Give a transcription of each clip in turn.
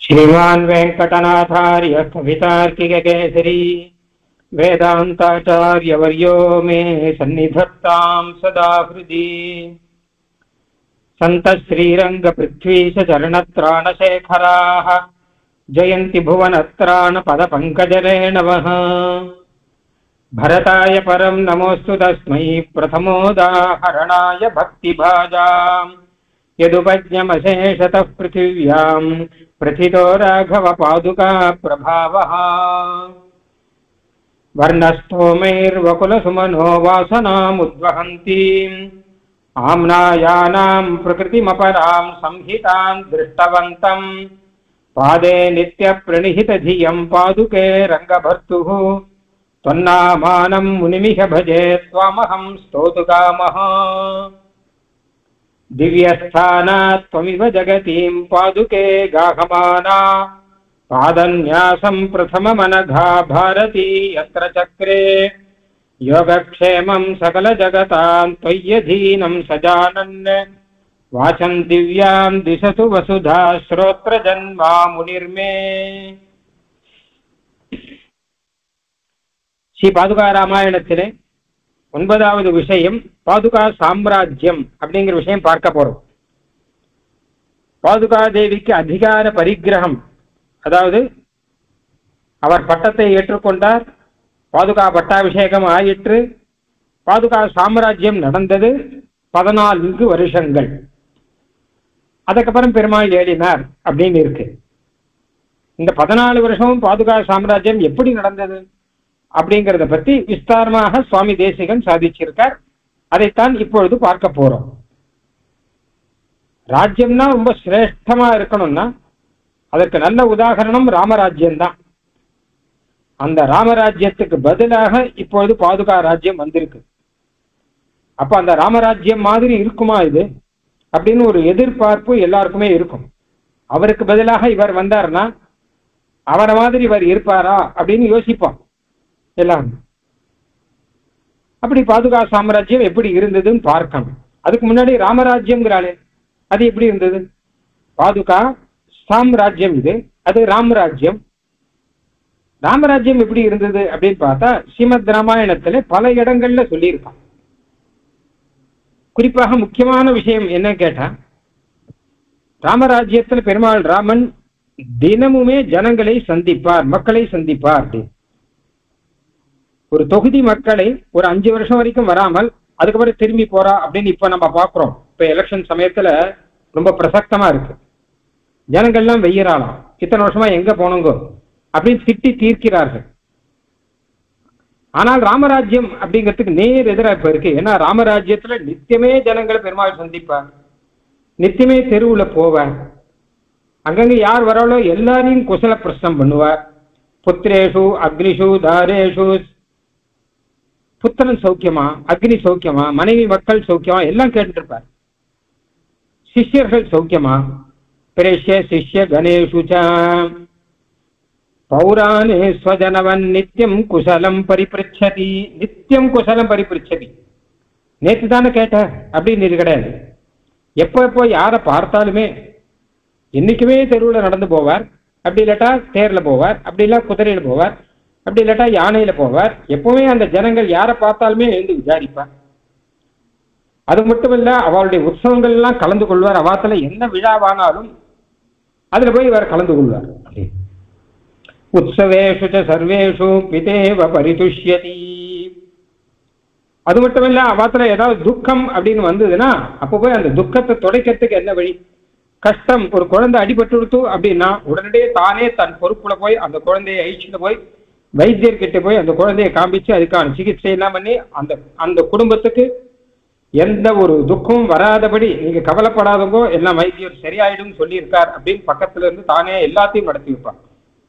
श्रीमान् वेङ्कटनाथार्य कवितार्किककेसरी वेदान्ताचार्यवर्यो मे सन्निधत्ताम् सदा हृदि सन्तः श्रीरङ्गपृथ्वीशचरणत्राणशेखराः जयन्ति भुवनत्राणपदपङ्कजरेणवः भरताय परम् नमोऽस्तु तस्मै प्रथमोदाहरणाय भक्तिभाजाम् यदुपज्ञमशेषतः पृथिव्याम् प्रथितो राघवपादुका प्रभावः वर्णस्तोमैर्वकुलसुमनो वासनामुद्वहन्तीम् आम्नायानाम् प्रकृतिमपराम् संहिताम् दृष्टवन्तम् पादे नित्यप्रणिहितधियम् पादुके रङ्गभर्तुः त्वन्नामानम् मुनिमिह भजे त्वामहम् स्तोतुकामः दिव्यस्थानात् त्वमिव जगतीम् पादुके गाहमाना पादन्यासम् प्रथममनघा भारती यत्र चक्रे योगक्षेमम् सकलजगताम् त्वय्यधीनम् सजानन् वाचम् दिव्याम् दिशतु वसुधा श्रोत्रजन्मा मुनिर्मे ஸ்ரீ பாதுகா ராமாயணத்திலே ஒன்பதாவது விஷயம் பாதுகா சாம்ராஜ்யம் அப்படிங்கிற விஷயம் பார்க்க போறோம் பாதுகா தேவிக்கு அதிகார பரிகிரகம் அதாவது அவர் பட்டத்தை ஏற்றுக்கொண்டார் பாதுகா பட்டாபிஷேகம் ஆயிற்று பாதுகா சாம்ராஜ்யம் நடந்தது பதினான்கு வருஷங்கள் அதுக்கப்புறம் பெருமாள் ஏழினார் அப்படின்னு இருக்கு இந்த பதினாலு வருஷமும் பாதுகா சாம்ராஜ்யம் எப்படி நடந்தது அப்படிங்கிறத பத்தி விஸ்தாரமாக சுவாமி தேசிகன் சாதிச்சிருக்கார் அதைத்தான் இப்பொழுது பார்க்க போறோம் ராஜ்யம்னா ரொம்ப சிரேஷ்டமா இருக்கணும்னா அதற்கு நல்ல உதாகரணம் ராமராஜ்யம் தான் அந்த ராமராஜ்யத்துக்கு பதிலாக இப்பொழுது பாதுகா ராஜ்யம் வந்திருக்கு அப்ப அந்த ராமராஜ்யம் மாதிரி இருக்குமா இது அப்படின்னு ஒரு எதிர்பார்ப்பு எல்லாருக்குமே இருக்கும் அவருக்கு பதிலாக இவர் வந்தார்னா அவரை மாதிரி இவர் இருப்பாரா அப்படின்னு யோசிப்பான் எல்லாரும் அப்படி பாதுகா சாம்ராஜ்யம் எப்படி இருந்ததுன்னு பார்க்கணும் அதுக்கு முன்னாடி ராமராஜ்யம்ங்கிறாளே அது எப்படி இருந்தது பாதுகா சாம்ராஜ்யம் இது அது ராமராஜ்யம் ராமராஜ்யம் எப்படி இருந்தது அப்படின்னு பார்த்தா ஸ்ரீமத் ராமாயணத்துல பல இடங்கள்ல சொல்லியிருக்கான் குறிப்பாக முக்கியமான விஷயம் என்ன கேட்டா ராமராஜ்யத்துல பெருமாள் ராமன் தினமுமே ஜனங்களை சந்திப்பார் மக்களை சந்திப்பார் அப்படின்னு ஒரு தொகுதி மக்களை ஒரு அஞ்சு வருஷம் வரைக்கும் வராமல் அதுக்கப்புறம் திரும்பி போறா அப்படின்னு இப்ப நம்ம பாக்குறோம் இப்ப எலெக்ஷன் சமயத்துல ரொம்ப பிரசக்தமா இருக்கு ஜனங்கள்லாம் வெய்யறாளாம் இத்தனை வருஷமா எங்க போனோங்கோ அப்படின்னு திட்டி தீர்க்கிறார்கள் ஆனால் ராமராஜ்யம் அப்படிங்கிறதுக்கு நேர் எதிராக இப்ப இருக்கு ஏன்னா ராமராஜ்யத்துல நித்தியமே ஜனங்களை பெருமாள் சந்திப்பார் நித்தியமே தெருவுல போவார் அங்கங்க யார் வராளோ எல்லாரையும் குசல பிரசனம் பண்ணுவார் புத்திரேஷு அக்னிஷு தாரேஷு புத்திரன் சௌக்கியமா அக்னி சௌக்கியமா மனைவி மக்கள் சௌக்கியமா எல்லாம் கேட்டுட்டு இருப்பார் சிஷ்யர்கள் சௌக்கியமா பிரேஷ்ய சிஷ்ய கணேஷு பௌராணே ஸ்வஜனவன் நித்தியம் குசலம் பரிபிருச்சதி நித்தியம் குசலம் பரிபிருச்சதி நேற்று தானே கேட்ட அப்படின்னு இது கிடையாது எப்போ எப்போ யாரை பார்த்தாலுமே என்னைக்குமே தெருவில் நடந்து போவார் அப்படி இல்லாட்டா தேர்ல போவார் அப்படி இல்ல குதிரையில போவார் அப்படி இல்லாட்டா யானையில போவார் எப்பவுமே அந்த ஜனங்கள் யாரை பார்த்தாலுமே எழுந்து விசாரிப்பார் அது மட்டும் இல்ல அவளுடைய உற்சவங்கள் எல்லாம் கலந்து கொள்வார் அவாத்துல என்ன விழாவானாலும் அதுல போய் இவர் கலந்து கொள்வார் உற்சவேஷு சர்வேஷு பிதேவ பரிதுஷ்யதி அது மட்டும் இல்ல அவாத்துல ஏதாவது துக்கம் அப்படின்னு வந்ததுன்னா அப்ப போய் அந்த துக்கத்தை துடைக்கிறதுக்கு என்ன வழி கஷ்டம் ஒரு குழந்தை அடிபட்டு கொடுத்து அப்படின்னா உடனடியே தானே தன் பொறுப்புல போய் அந்த குழந்தையை அழிச்சுட்டு போய் வைத்தியர்கிட்ட போய் அந்த குழந்தையை காமிச்சு அதுக்கான சிகிச்சை எல்லாம் பண்ணி அந்த அந்த குடும்பத்துக்கு எந்த ஒரு துக்கமும் வராதபடி நீங்க கவலைப்படாதவங்கோ எல்லாம் வைத்தியர் சரியாயிடும் சொல்லியிருக்கார் அப்படின்னு பக்கத்துல இருந்து தானே எல்லாத்தையும் நடத்தி வைப்பாங்க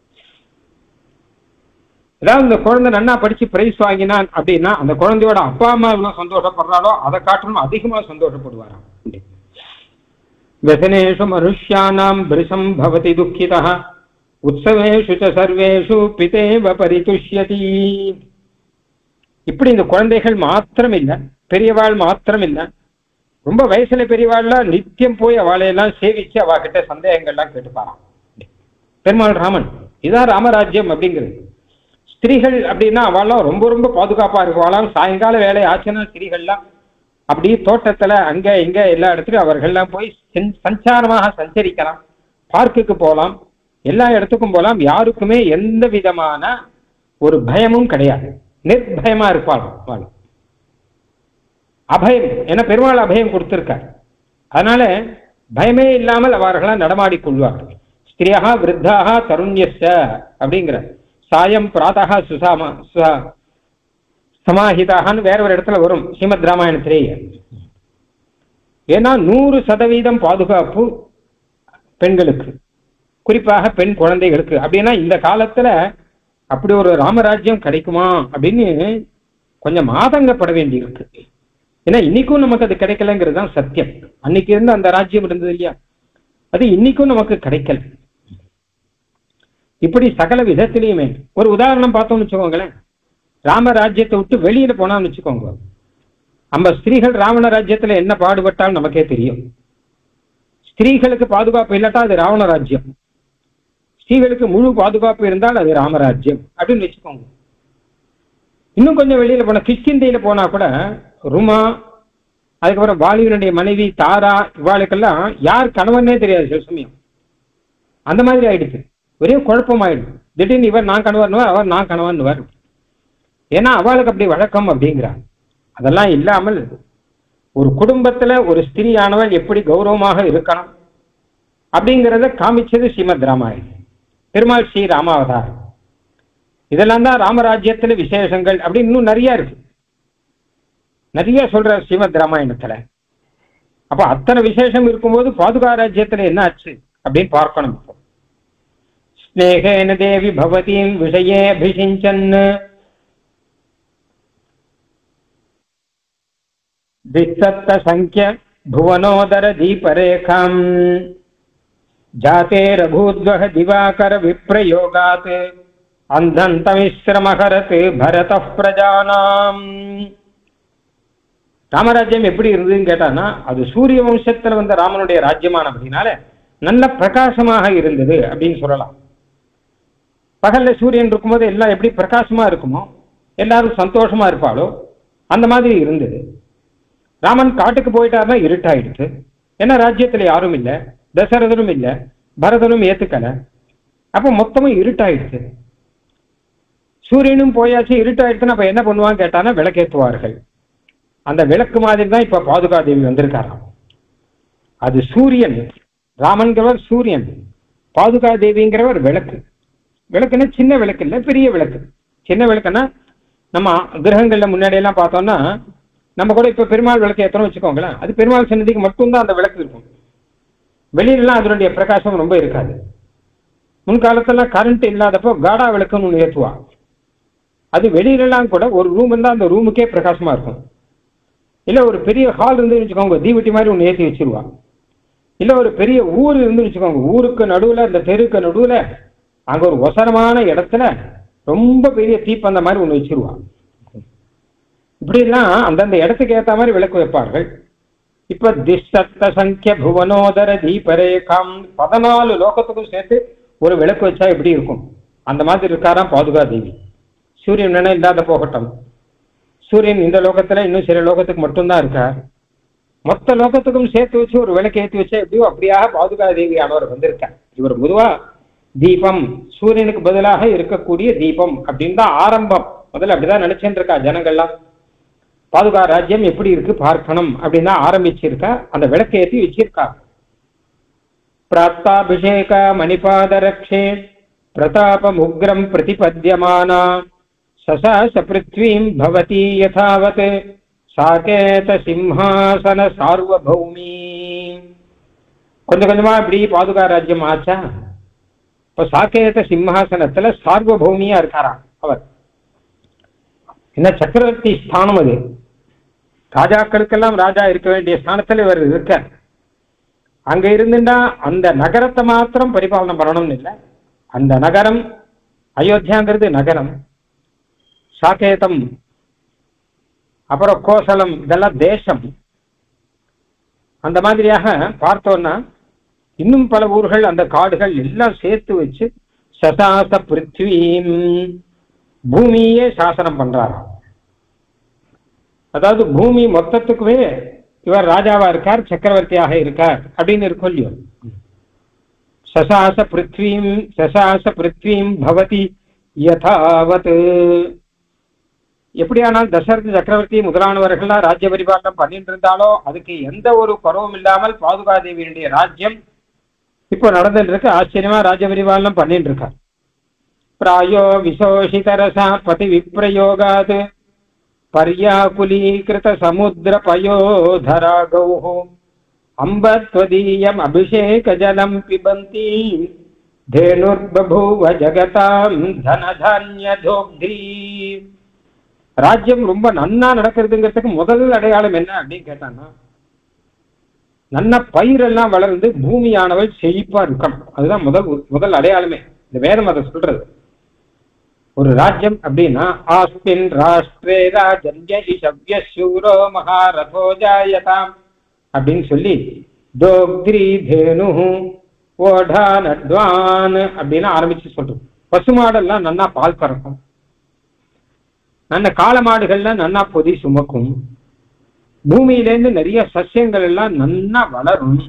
ஏதாவது இந்த குழந்தை நன்னா படிச்சு பிரைஸ் வாங்கினான் அப்படின்னா அந்த குழந்தையோட அப்பா அம்மா எவ்வளவு சந்தோஷப்படுறாளோ அதை காட்டணும் அதிகமா சந்தோஷப்படுவாராம் व्यसनेषु मनुष्याणां भृशं भवति दुःखितः உற்சவேஷு ச சர்வேஷு பிதேவ பரிதுஷ்யதி இப்படி இந்த குழந்தைகள் மாத்திரம் இல்ல பெரியவாள் மாத்திரம் இல்ல ரொம்ப வயசுல பெரியவாள்லாம் நித்தியம் போய் அவளையெல்லாம் சேவிச்சு அவகிட்ட சந்தேகங்கள்லாம் கேட்டுப்பாராம் பெருமாள் ராமன் இதுதான் ராமராஜ்யம் அப்படிங்கிறது ஸ்திரீகள் அப்படின்னா அவெல்லாம் ரொம்ப ரொம்ப பாதுகாப்பா இருக்குவாளாம் சாயங்கால வேலை ஆச்சுன்னா ஸ்திரீகள்லாம் அப்படியே தோட்டத்துல அங்க இங்க எல்லா இடத்துலயும் அவர்கள்லாம் போய் சென்- சஞ்சாரமாக சஞ்சரிக்கலாம் பார்க்குக்கு போகலாம் எல்லா இடத்துக்கும் போகலாம் யாருக்குமே எந்த விதமான ஒரு பயமும் கிடையாது நிர்பயமா இருப்பாள் அவள் அபயம் ஏன்னா பெருமாள் அபயம் கொடுத்திருக்கார் அதனால பயமே இல்லாமல் அவர்களாம் நடமாடிக் கொள்வார்கள் ஸ்திரியாக விருத்தாக தருண்யஸ்ய அப்படிங்கிற சாயம் பிராத்தகா சுசாமா சுசா சமாஹிதாகன்னு வேற ஒரு இடத்துல வரும் ஸ்ரீமத் ராமாயணத்திலேயே ஏன்னா நூறு சதவீதம் பாதுகாப்பு பெண்களுக்கு குறிப்பாக பெண் குழந்தைகளுக்கு அப்படின்னா இந்த காலத்துல அப்படி ஒரு ராமராஜ்யம் கிடைக்குமா அப்படின்னு கொஞ்சம் ஆதங்கப்பட வேண்டியிருக்கு ஏன்னா இன்னைக்கும் நமக்கு அது கிடைக்கலங்கிறது தான் சத்தியம் அன்னைக்கு இருந்த அந்த ராஜ்யம் இருந்தது இல்லையா அது இன்னைக்கும் நமக்கு கிடைக்கல இப்படி சகல விதத்திலையுமே ஒரு உதாரணம் பார்த்தோம்னு வச்சுக்கோங்களேன் ராம ராஜ்யத்தை விட்டு வெளியில போனான்னு வச்சுக்கோங்க நம்ம ஸ்திரீகள் ராவண ராஜ்யத்துல என்ன பாடுபட்டாலும் நமக்கே தெரியும் ஸ்திரீகளுக்கு பாதுகாப்பு இல்லாட்டா அது ராவண ராஜ்யம் ஸ்திரீகளுக்கு முழு பாதுகாப்பு இருந்தால் அது ராமராஜ்யம் அப்படின்னு வச்சுக்கோங்க இன்னும் கொஞ்சம் வெளியில போனா கிஷ்கிந்தையில போனா கூட ருமா அதுக்கப்புறம் வாலிபனுடைய மனைவி தாரா இவாளுக்கெல்லாம் யார் கணவனே தெரியாது சில சமயம் அந்த மாதிரி ஆயிடுச்சு ஒரே குழப்பம் ஆயிடும் திடீர்னு இவர் நான் கணவன்னுவார் அவர் நான் கணவன்னுவார் ஏன்னா அவளுக்கு அப்படி வழக்கம் அப்படிங்கிறார் அதெல்லாம் இல்லாமல் ஒரு குடும்பத்துல ஒரு ஸ்திரியானவள் எப்படி கௌரவமாக இருக்கணும் அப்படிங்கிறத காமிச்சது ஸ்ரீமத் ராமாயணம் பெருமாள் ஸ்ரீ ராமாவதாரம் இதெல்லாம் தான் ராமராஜ்யத்துல விசேஷங்கள் அப்படின்னு இன்னும் நிறைய இருக்கு நிறைய சொல்ற ஸ்ரீமத் ராமாயணத்துல அப்ப அத்தனை விசேஷம் இருக்கும்போது பாதுகா ராஜ்யத்துல என்ன ஆச்சு அப்படின்னு பார்க்கணும் இப்போ ஸ்நேகேன தேவி பவதீம் விஷயே அபிஷிஞ்சன் திசத்த சங்கிய புவனோதர தீபரேகாம் ஜாதே ரகூத்வக திவாகர விப்ரயோகாத் அந்தந்தமிஸ்ரமகரத் பரத பிரஜானாம் ராமராஜ்யம் எப்படி இருந்ததுன்னு கேட்டான்னா அது சூரிய வம்சத்துல வந்த ராமனுடைய ராஜ்யமான அப்படின்னால நல்ல பிரகாசமாக இருந்தது அப்படின்னு சொல்லலாம் பகல்ல சூரியன் இருக்கும்போது எல்லாம் எப்படி பிரகாசமா இருக்குமோ எல்லாரும் சந்தோஷமா இருப்பாளோ அந்த மாதிரி இருந்தது ராமன் காட்டுக்கு போயிட்டாருன்னா இருட்டாயிடுச்சு ஏன்னா ராஜ்யத்துல யாரும் இல்லை தசரதனும் இல்லை பரதனும் ஏத்துக்கல அப்ப மொத்தமும் இருட்டாயிடுச்சு சூரியனும் போயாச்சு இருட்டாயிடுச்சுன்னா அப்ப என்ன பண்ணுவான்னு கேட்டானா விளக்கேற்றுவார்கள் அந்த விளக்கு மாதிரி தான் இப்ப பாதுகா தேவி வந்திருக்காராம் அது சூரியன் ராமன்கிறவர் சூரியன் பாதுகா தேவிங்கிறவர் விளக்கு விளக்குன்னா சின்ன விளக்கு இல்லை பெரிய விளக்கு சின்ன விளக்குன்னா நம்ம கிரகங்கள்ல முன்னாடி எல்லாம் பார்த்தோம்னா நம்ம கூட இப்ப பெருமாள் விளக்கு ஏற்றணும் வச்சுக்கோங்களேன் அது பெருமாள் சன்னதிக்கு மட்டும்தான் அந்த விளக்கு இருக்கும் வெளியிலலாம் அதனுடைய பிரகாசம் ரொம்ப இருக்காது முன்காலத்தெல்லாம் கரண்ட் இல்லாதப்போ காடா விளக்குன்னு ஒன்று ஏற்றுவா அது வெளியிலலாம் கூட ஒரு ரூம் இருந்தால் அந்த ரூமுக்கே பிரகாசமா இருக்கும் இல்லை ஒரு பெரிய ஹால் இருந்து வச்சுக்கோங்க தீவெட்டி மாதிரி ஒன்று ஏற்றி வச்சிருவா இல்லை ஒரு பெரிய ஊர் இருந்து வச்சுக்கோங்க ஊருக்கு நடுவில் அந்த தெருக்கு நடுவில் அங்கே ஒரு ஒசரமான இடத்துல ரொம்ப பெரிய தீப்பந்த மாதிரி ஒன்று வச்சிருவா இப்படிலாம் அந்தந்த இடத்துக்கு ஏற்ற மாதிரி விளக்கு வைப்பார்கள் இப்ப திஷ்டத்த சங்கிய புவனோதர தீபரேகாம் பதினாலு லோகத்துக்கும் சேர்த்து ஒரு விளக்கு வச்சா எப்படி இருக்கும் அந்த மாதிரி இருக்காராம் பாதுகா தேவி சூரியன் வேணா இல்லாத போகட்டும் சூரியன் இந்த லோகத்துல இன்னும் சில லோகத்துக்கு மட்டும்தான் இருக்கார் மொத்த லோகத்துக்கும் சேர்த்து வச்சு ஒரு விளக்கு ஏற்றி வச்சா எப்படியோ அப்படியாக பாதுகா தேவி ஆனவர் வந்திருக்கார் இவர் பொதுவா தீபம் சூரியனுக்கு பதிலாக இருக்கக்கூடிய தீபம் அப்படின்னு தான் ஆரம்பம் முதல்ல அப்படிதான் நினைச்சுட்டு இருக்கா ஜனங்கள்லாம் பாதுகா ராஜ்யம் எப்படி இருக்கு பார்க்கணும் அப்படின்னு தான் ஆரம்பிச்சிருக்கா அந்த விளக்கு ஏற்றி வச்சிருக்கா பிராப்தாபிஷேக மணிபாதரக்ஷே பிரதாபம் உக்ரம் பிரதிபத்தியமானா சசாச பிருத்வீம் பவதி யதாவத் சாகேத சிம்ஹாசன சார்வபௌமி கொஞ்சம் கொஞ்சமா இப்படி பாதுகா ராஜ்யம் ஆச்சா இப்ப சாக்கேத சிம்ஹாசனத்துல சார்வபௌமியா இருக்காராம் அவர் என்ன சக்கரவர்த்தி ஸ்தானம் அது ராஜாக்களுக்கெல்லாம் ராஜா இருக்க வேண்டிய ஸ்தானத்துல இவர் இருக்க அங்க இருந்துட்டா அந்த நகரத்தை மாத்திரம் பரிபாலனம் பண்ணணும்னு இல்லை அந்த நகரம் அயோத்தியாங்கிறது நகரம் சாக்கேதம் அப்புறம் கோசலம் இதெல்லாம் தேசம் அந்த மாதிரியாக பார்த்தோம்னா இன்னும் பல ஊர்கள் அந்த காடுகள் எல்லாம் சேர்த்து வச்சு சசாச பிருத்வீம் பூமியே சாசனம் பண்றாராம் அதாவது பூமி மொத்தத்துக்குமே இவர் ராஜாவா இருக்கார் சக்கரவர்த்தியாக இருக்கார் அப்படின்னு இருக்கும் இல்லையோ சசாச பிருத்வீம் சசாச பிருத்வீம் பவதி யதாவத் எப்படியானால் தசரத சக்கரவர்த்தி முதலானவர்கள்லாம் ராஜ்ய பரிபாலனம் பண்ணிட்டு இருந்தாலோ அதுக்கு எந்த ஒரு குறவும் இல்லாமல் பாதுகாதேவியினுடைய ராஜ்யம் இப்போ நடந்துட்டு இருக்கு ஆச்சரியமா ராஜ்ய பரிபாலனம் பண்ணிட்டு இருக்கார் பிராயோ விசோஷிதரசா பதி விப்ரயோகாத் பர்யாகுலீகிருத சமுத்திர பயோதராகௌ அம்பத்வதீயம் அபிஷேக ஜலம் பிபந்தி தேனுர்பூவ ஜகதாம் தனதான்யதோக்தி ராஜ்யம் ரொம்ப நன்னா நடக்கிறதுங்கிறதுக்கு முதல் அடையாளம் என்ன அப்படின்னு கேட்டான்னா நல்ல பயிரெல்லாம் வளர்ந்து பூமியானவள் செழிப்பா இருக்கணும் அதுதான் முதல் முதல் அடையாளமே இந்த வேதம் அதை சொல்றது ஒரு ராஜ்யம் அப்படின்னா ஆஸ்மின் ராஷ்டிரே ராஜன்ய இஷவ்ய சூரோ மகாரதோ ஜாயதாம் அப்படின்னு சொல்லி தோக்திரி தேனு ஓடா நட்வான் அப்படின்னு ஆரம்பிச்சு சொல்றோம் பசுமாடெல்லாம் நன்னா பால் கறக்கும் நல்ல காளமாடுகள்லாம் நன்னா பொதி சுமக்கும் பூமியிலேருந்து நிறைய சசியங்கள் எல்லாம் நன்னா வளரும்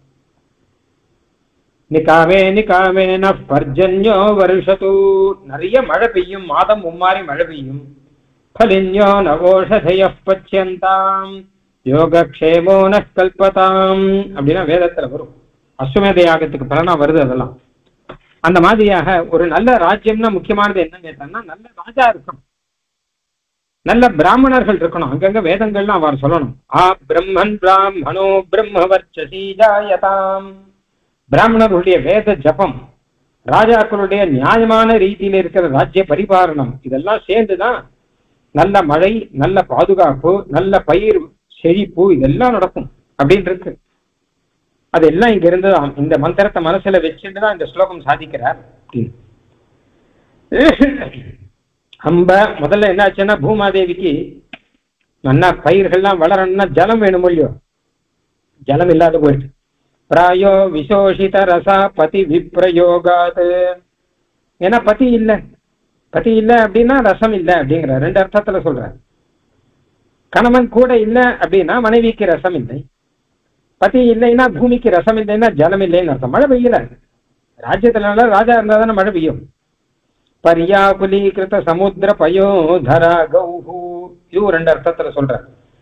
நிகாமே நிகாமேன பர்ஜன்யோ வருஷத்து நிறைய மழை பெய்யும் மாதம் மும்மாறி மழை பெய்யும் பலின்யோ நவோஷதய பச்சியந்தாம் யோகக்ஷேமோ ந கல்பதாம் அப்படின்னா வேதத்துல வரும் அஸ்வமேத யாகத்துக்கு பலனா வருது அதெல்லாம் அந்த மாதிரியாக ஒரு நல்ல ராஜ்யம்னா முக்கியமானது என்ன கேட்டான்னா நல்ல ராஜா இருக்கணும் நல்ல பிராமணர்கள் இருக்கணும் அங்கங்க வேதங்கள்லாம் அவர் சொல்லணும் ஆ பிரம்மன் பிராமணோ பிரம்மவர்ச்சசி ஜாயதாம் பிராமணர்களுடைய வேத ஜபம் ராஜாக்களுடைய நியாயமான ரீதியில இருக்கிற ராஜ்ய பரிபாலனம் இதெல்லாம் சேர்ந்துதான் நல்ல மழை நல்ல பாதுகாப்பு நல்ல பயிர் செழிப்பு இதெல்லாம் நடக்கும் அப்படின்னு இருக்கு அதெல்லாம் இங்க இருந்து இந்த மந்திரத்தை மனசுல வச்சுட்டு தான் இந்த ஸ்லோகம் சாதிக்கிறார் அப்படின்னு அம்ப முதல்ல என்ன ஆச்சுன்னா பூமாதேவிக்கு நல்லா பயிர்கள்லாம் வளரணும்னா ஜலம் வேணும் இல்லையோ ஜலம் இல்லாத போயிடுச்சு பிராயோ விசோஷித ரசா பதி விப்ரயோகாத் ஏன்னா பதி இல்லை பதி இல்லை அப்படின்னா ரசம் இல்லை அப்படிங்கிற ரெண்டு அர்த்தத்துல சொல்ற கணவன் கூட இல்லை அப்படின்னா மனைவிக்கு ரசம் இல்லை பதி இல்லைன்னா பூமிக்கு ரசம் இல்லைன்னா ஜலம் இல்லைன்னு அர்த்தம் மழை பெய்யல ராஜ்யத்துல ராஜா இருந்தா தானே மழை பெய்யும் பர்யாகுலீகிருத சமுத்திர பயோதரா கௌஹு இது ரெண்டு அர்த்தத்துல சொல்ற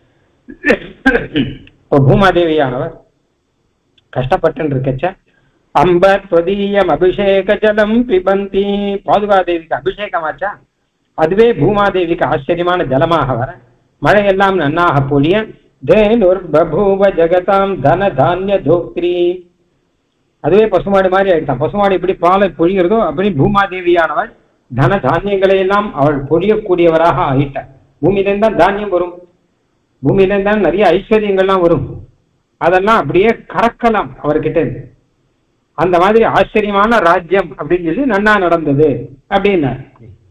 இப்போ பூமாதேவியானவர் கஷ்டப்பட்டு இருக்கச்ச அம்ப துவதீயம் அபிஷேக ஜலம் பிபந்தி பாதுகாதேவிக்கு அபிஷேகமாச்சா அதுவே பூமாதேவிக்கு ஆச்சரியமான ஜலமாக வர மழையெல்லாம் நன்னாக பொழிய தேனுர் பபூவ ஜெகதாம் தன தானிய தோக்திரி அதுவே பசுமாடு மாதிரி ஆயிட்டான் பசுமாடு எப்படி பாலை பொழிகிறதோ அப்படி பூமாதேவியானவள் தன தானியங்களை எல்லாம் அவள் பொழியக்கூடியவராக ஆயிட்டார் பூமியிலேருந்து தான் தானியம் வரும் பூமியிலேருந்து தான் நிறைய ஐஸ்வர்யங்கள்லாம் வரும் அதெல்லாம் அப்படியே கறக்கலாம் அவர்கிட்ட இருந்து அந்த மாதிரி ஆச்சரியமான ராஜ்யம் அப்படின்னு சொல்லி நன்னா நடந்தது அப்படின்னார்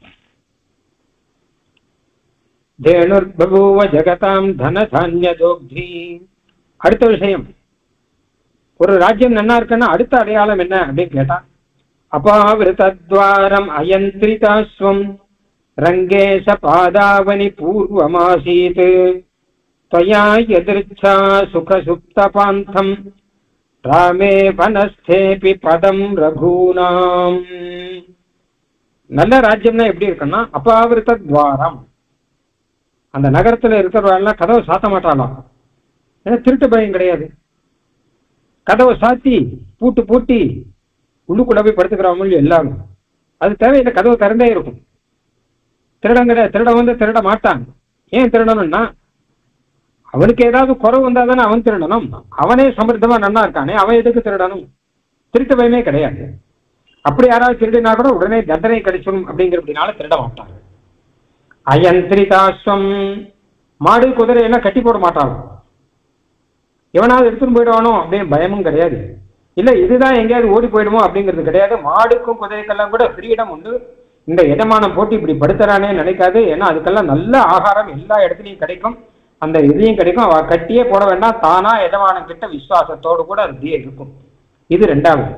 தேனுர் பபூவ ஜெகதாம் தன தானிய தோக்தி அடுத்த விஷயம் ஒரு ராஜ்யம் நன்னா இருக்குன்னா அடுத்த அடையாளம் என்ன அப்படின்னு கேட்டா அபாவிருத்தத்வாரம் அயந்திரிதாஸ்வம் ரங்கேச பாதாவனி பூர்வமாசீத் त्वया यदृच्छा सुखसुप्तपान्थम् ராமே வனஸ்தேபி பதம் ரகுணாம் நல்ல ராஜ்யம்னா எப்படி இருக்குன்னா அபாவிருத்த துவாரம் அந்த நகரத்துல இருக்கிறவெல்லாம் கதவை சாத்த மாட்டாளாம் ஏன்னா திருட்டு பயம் கிடையாது கதவை சாத்தி பூட்டு பூட்டி உள்ளுக்குள்ள போய் படுத்துக்கிறவங்க எல்லாரும் அது தேவையில்லை கதவு திறந்தே இருக்கும் திருடன் கிடையாது திருடன் வந்து திருட மாட்டான் ஏன் திருடணும்னா அவனுக்கு ஏதாவது குறவு வந்தா தானே அவன் திருடணும் அவனே சமர்த்தமா நன்னா இருக்கானே அவன் எதுக்கு திருடணும் திருட்டு பயமே கிடையாது அப்படி யாராவது திருடினா கூட உடனே தண்டனை கிடைச்சிடும் அப்படிங்கிறதுனால திருட மாட்டாங்க அயந்திரிதாஸ்வம் மாடு குதிரை எல்லாம் கட்டி போட மாட்டாங்க எவனாவது எடுத்துன்னு போயிடுவானோ அப்படின்னு பயமும் கிடையாது இல்ல இதுதான் எங்கேயாவது ஓடி போயிடுமோ அப்படிங்கிறது கிடையாது மாடுக்கும் குதிரைக்கெல்லாம் கூட ஃப்ரீடம் உண்டு இந்த எஜமானம் போட்டு இப்படி படுத்துறானே நினைக்காது ஏன்னா அதுக்கெல்லாம் நல்ல ஆகாரம் எல்லா இடத்துலையும் கிடைக்கும் அந்த இதையும் கிடைக்கும் அவ கட்டியே போட வேண்டாம் தானா எஜமானம் கிட்ட விசுவாசத்தோடு கூட அது அப்படியே இருக்கும் இது ரெண்டாவது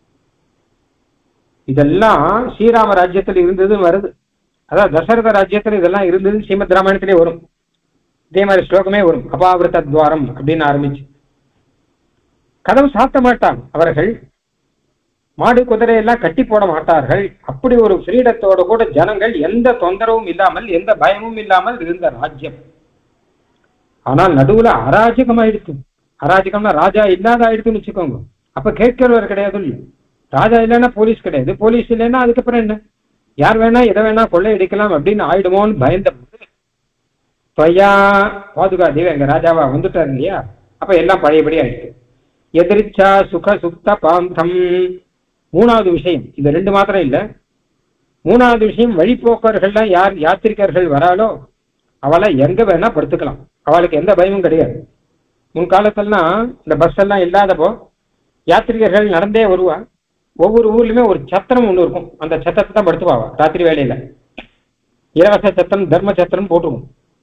இதெல்லாம் ஸ்ரீராம ராஜ்யத்தில் இருந்ததுன்னு வருது அதான் தசரத ராஜ்யத்தில் இதெல்லாம் இருந்தது ஸ்ரீமத் ராமாயணத்திலே வரும் இதே மாதிரி ஸ்லோகமே வரும் அபாவிரத துவாரம் அப்படின்னு ஆரம்பிச்சு கதவு சாத்த மாட்டான் அவர்கள் மாடு குதிரை எல்லாம் கட்டி போட மாட்டார்கள் அப்படி ஒரு ஃப்ரீடத்தோட கூட ஜனங்கள் எந்த தொந்தரவும் இல்லாமல் எந்த பயமும் இல்லாமல் இருந்த ராஜ்யம் ஆனால் நடுவுல அராஜகம் ஆயிடுச்சு அராஜகம்னா ராஜா இல்லாத ஆயிடுச்சுன்னு வச்சுக்கோங்க அப்ப கேட்கிறவர் கிடையாது இல்லையா ராஜா இல்லைன்னா போலீஸ் கிடையாது போலீஸ் இல்லைன்னா அதுக்கப்புறம் என்ன யார் வேணா எதை வேணா கொள்ளையடிக்கலாம் அப்படின்னு ஆயிடுமோன்னு பயந்த போது பையா பாதுகா தேவி எங்க ராஜாவா வந்துட்டாரு இல்லையா அப்ப எல்லாம் பழையபடி ஆயிடுச்சு எதிர்ச்சா சுக சுத்த பாந்தம் மூணாவது விஷயம் இது ரெண்டு மாத்திரம் இல்ல மூணாவது விஷயம் வழிபோக்கர்கள்லாம் யார் யாத்திரிகர்கள் வராளோ அவளை எங்க வேணா படுத்துக்கலாம் அவளுக்கு எந்த பயமும் கிடையாது முன்காலத்திலாம் இந்த பஸ் எல்லாம் இல்லாதப்போ யாத்திரிகர்கள் நடந்தே வருவா ஒவ்வொரு ஊர்லயுமே ஒரு சத்திரம் ஒன்று இருக்கும் அந்த சத்திரத்தை தான் படுத்துவாவா ராத்திரி வேலையில இலவச சத்திரம் தர்ம சத்திரம் போட்டுருவோம்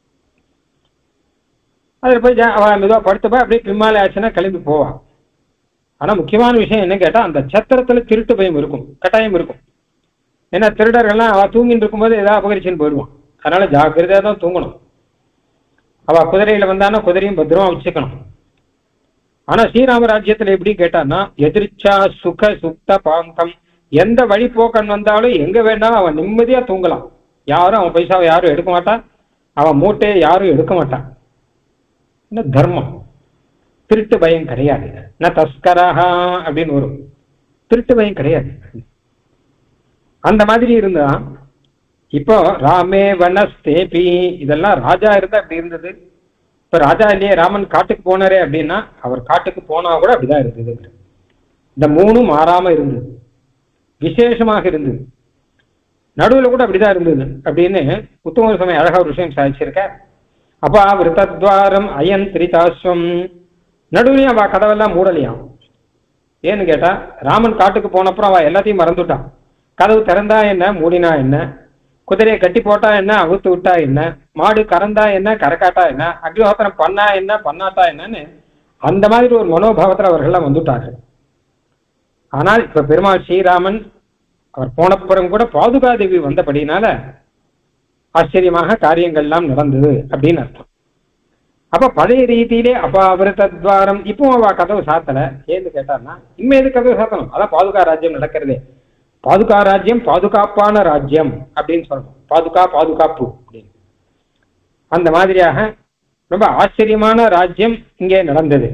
அதில் போய் ஜா- அவ மெதுவாக படுத்துப்பா அப்படியே பிம்மாலை ஆச்சுன்னா கிளம்பி போவா ஆனா முக்கியமான விஷயம் என்ன கேட்டா அந்த சத்திரத்துல திருட்டு பயம் இருக்கும் கட்டாயம் இருக்கும் ஏன்னா திருடர்கள்லாம் அவ தூங்கிட்டு இருக்கும்போது ஏதாவது அபகரிச்சுன்னு போயிடுவான் அதனால ஜாக்கிரதையா தான் தூங்கணும் அவ குதிரையில வந்தானா குதிரையும் பத்திரமா வச்சுக்கணும் ஆனா ஸ்ரீராம ராஜ்யத்துல எப்படி கேட்டான்னா எதிர்ச்சா சுக சுத்த பாந்தம் எந்த வழிபோக்கன் வந்தாலும் எங்க வேண்டாம் அவன் நிம்மதியா தூங்கலாம் யாரும் அவன் பைசாவை யாரும் எடுக்க மாட்டான் அவன் மூட்டையை யாரும் எடுக்க மாட்டான் என்ன தர்மம் திருட்டு பயம் கிடையாது ந தஸ்கரஹா அப்படின்னு வரும் திருட்டு பயம் கிடையாது அந்த மாதிரி இருந்தா இப்போ ராமே வனஸ்தேபி இதெல்லாம் ராஜா இருந்தா அப்படி இருந்தது இப்ப ராஜா இல்லையே ராமன் காட்டுக்கு போனாரே அப்படின்னா அவர் காட்டுக்கு போனா கூட அப்படிதான் இருந்தது இந்த மூணும் மாறாம இருந்தது விசேஷமாக இருந்தது நடுவுல கூட அப்படிதான் இருந்தது அப்படின்னு உத்தம சமயம் அழகா ஒரு விஷயம் சாதிச்சிருக்க அப்பா விருத்தத்வாரம் அயன் திரிதாஸ்வம் நடுவுலையும் அவ கதவெல்லாம் மூடலையாம் ஏன்னு கேட்டா ராமன் காட்டுக்கு போனப்புறம் அவ எல்லாத்தையும் மறந்துட்டான் கதவு திறந்தா என்ன மூடினா என்ன குதிரையை கட்டி போட்டா என்ன அவுத்து விட்டா என்ன மாடு கறந்தா என்ன கரக்காட்டா என்ன அக்னிஹோத்திரம் பண்ணா என்ன பண்ணாட்டா என்னன்னு அந்த மாதிரி ஒரு மனோபாவத்துல அவர்கள்லாம் வந்துட்டார்கள் ஆனால் இப்ப பெருமாள் ஸ்ரீராமன் அவர் போனப்புறம் கூட பாதுகாதேவி வந்தபடினால ஆச்சரியமாக காரியங்கள்லாம் நடந்தது அப்படின்னு அர்த்தம் அப்ப பழைய ரீதியிலே அப்ப அவர் தத்வாரம் இப்போ அவ கதவு சாத்தல ஏன்னு கேட்டார்னா இனிமே எது கதவு சாத்தணும் அதான் பாதுகா ராஜ்யம் நடக்கிறதே பாதுகா ராஜ்யம் பாதுகாப்பான ராஜ்யம் அப்படின்னு சொல்லணும் பாதுகா பாதுகாப்பு அப்படின்னு அந்த மாதிரியாக ரொம்ப ஆச்சரியமான ராஜ்யம் இங்கே நடந்தது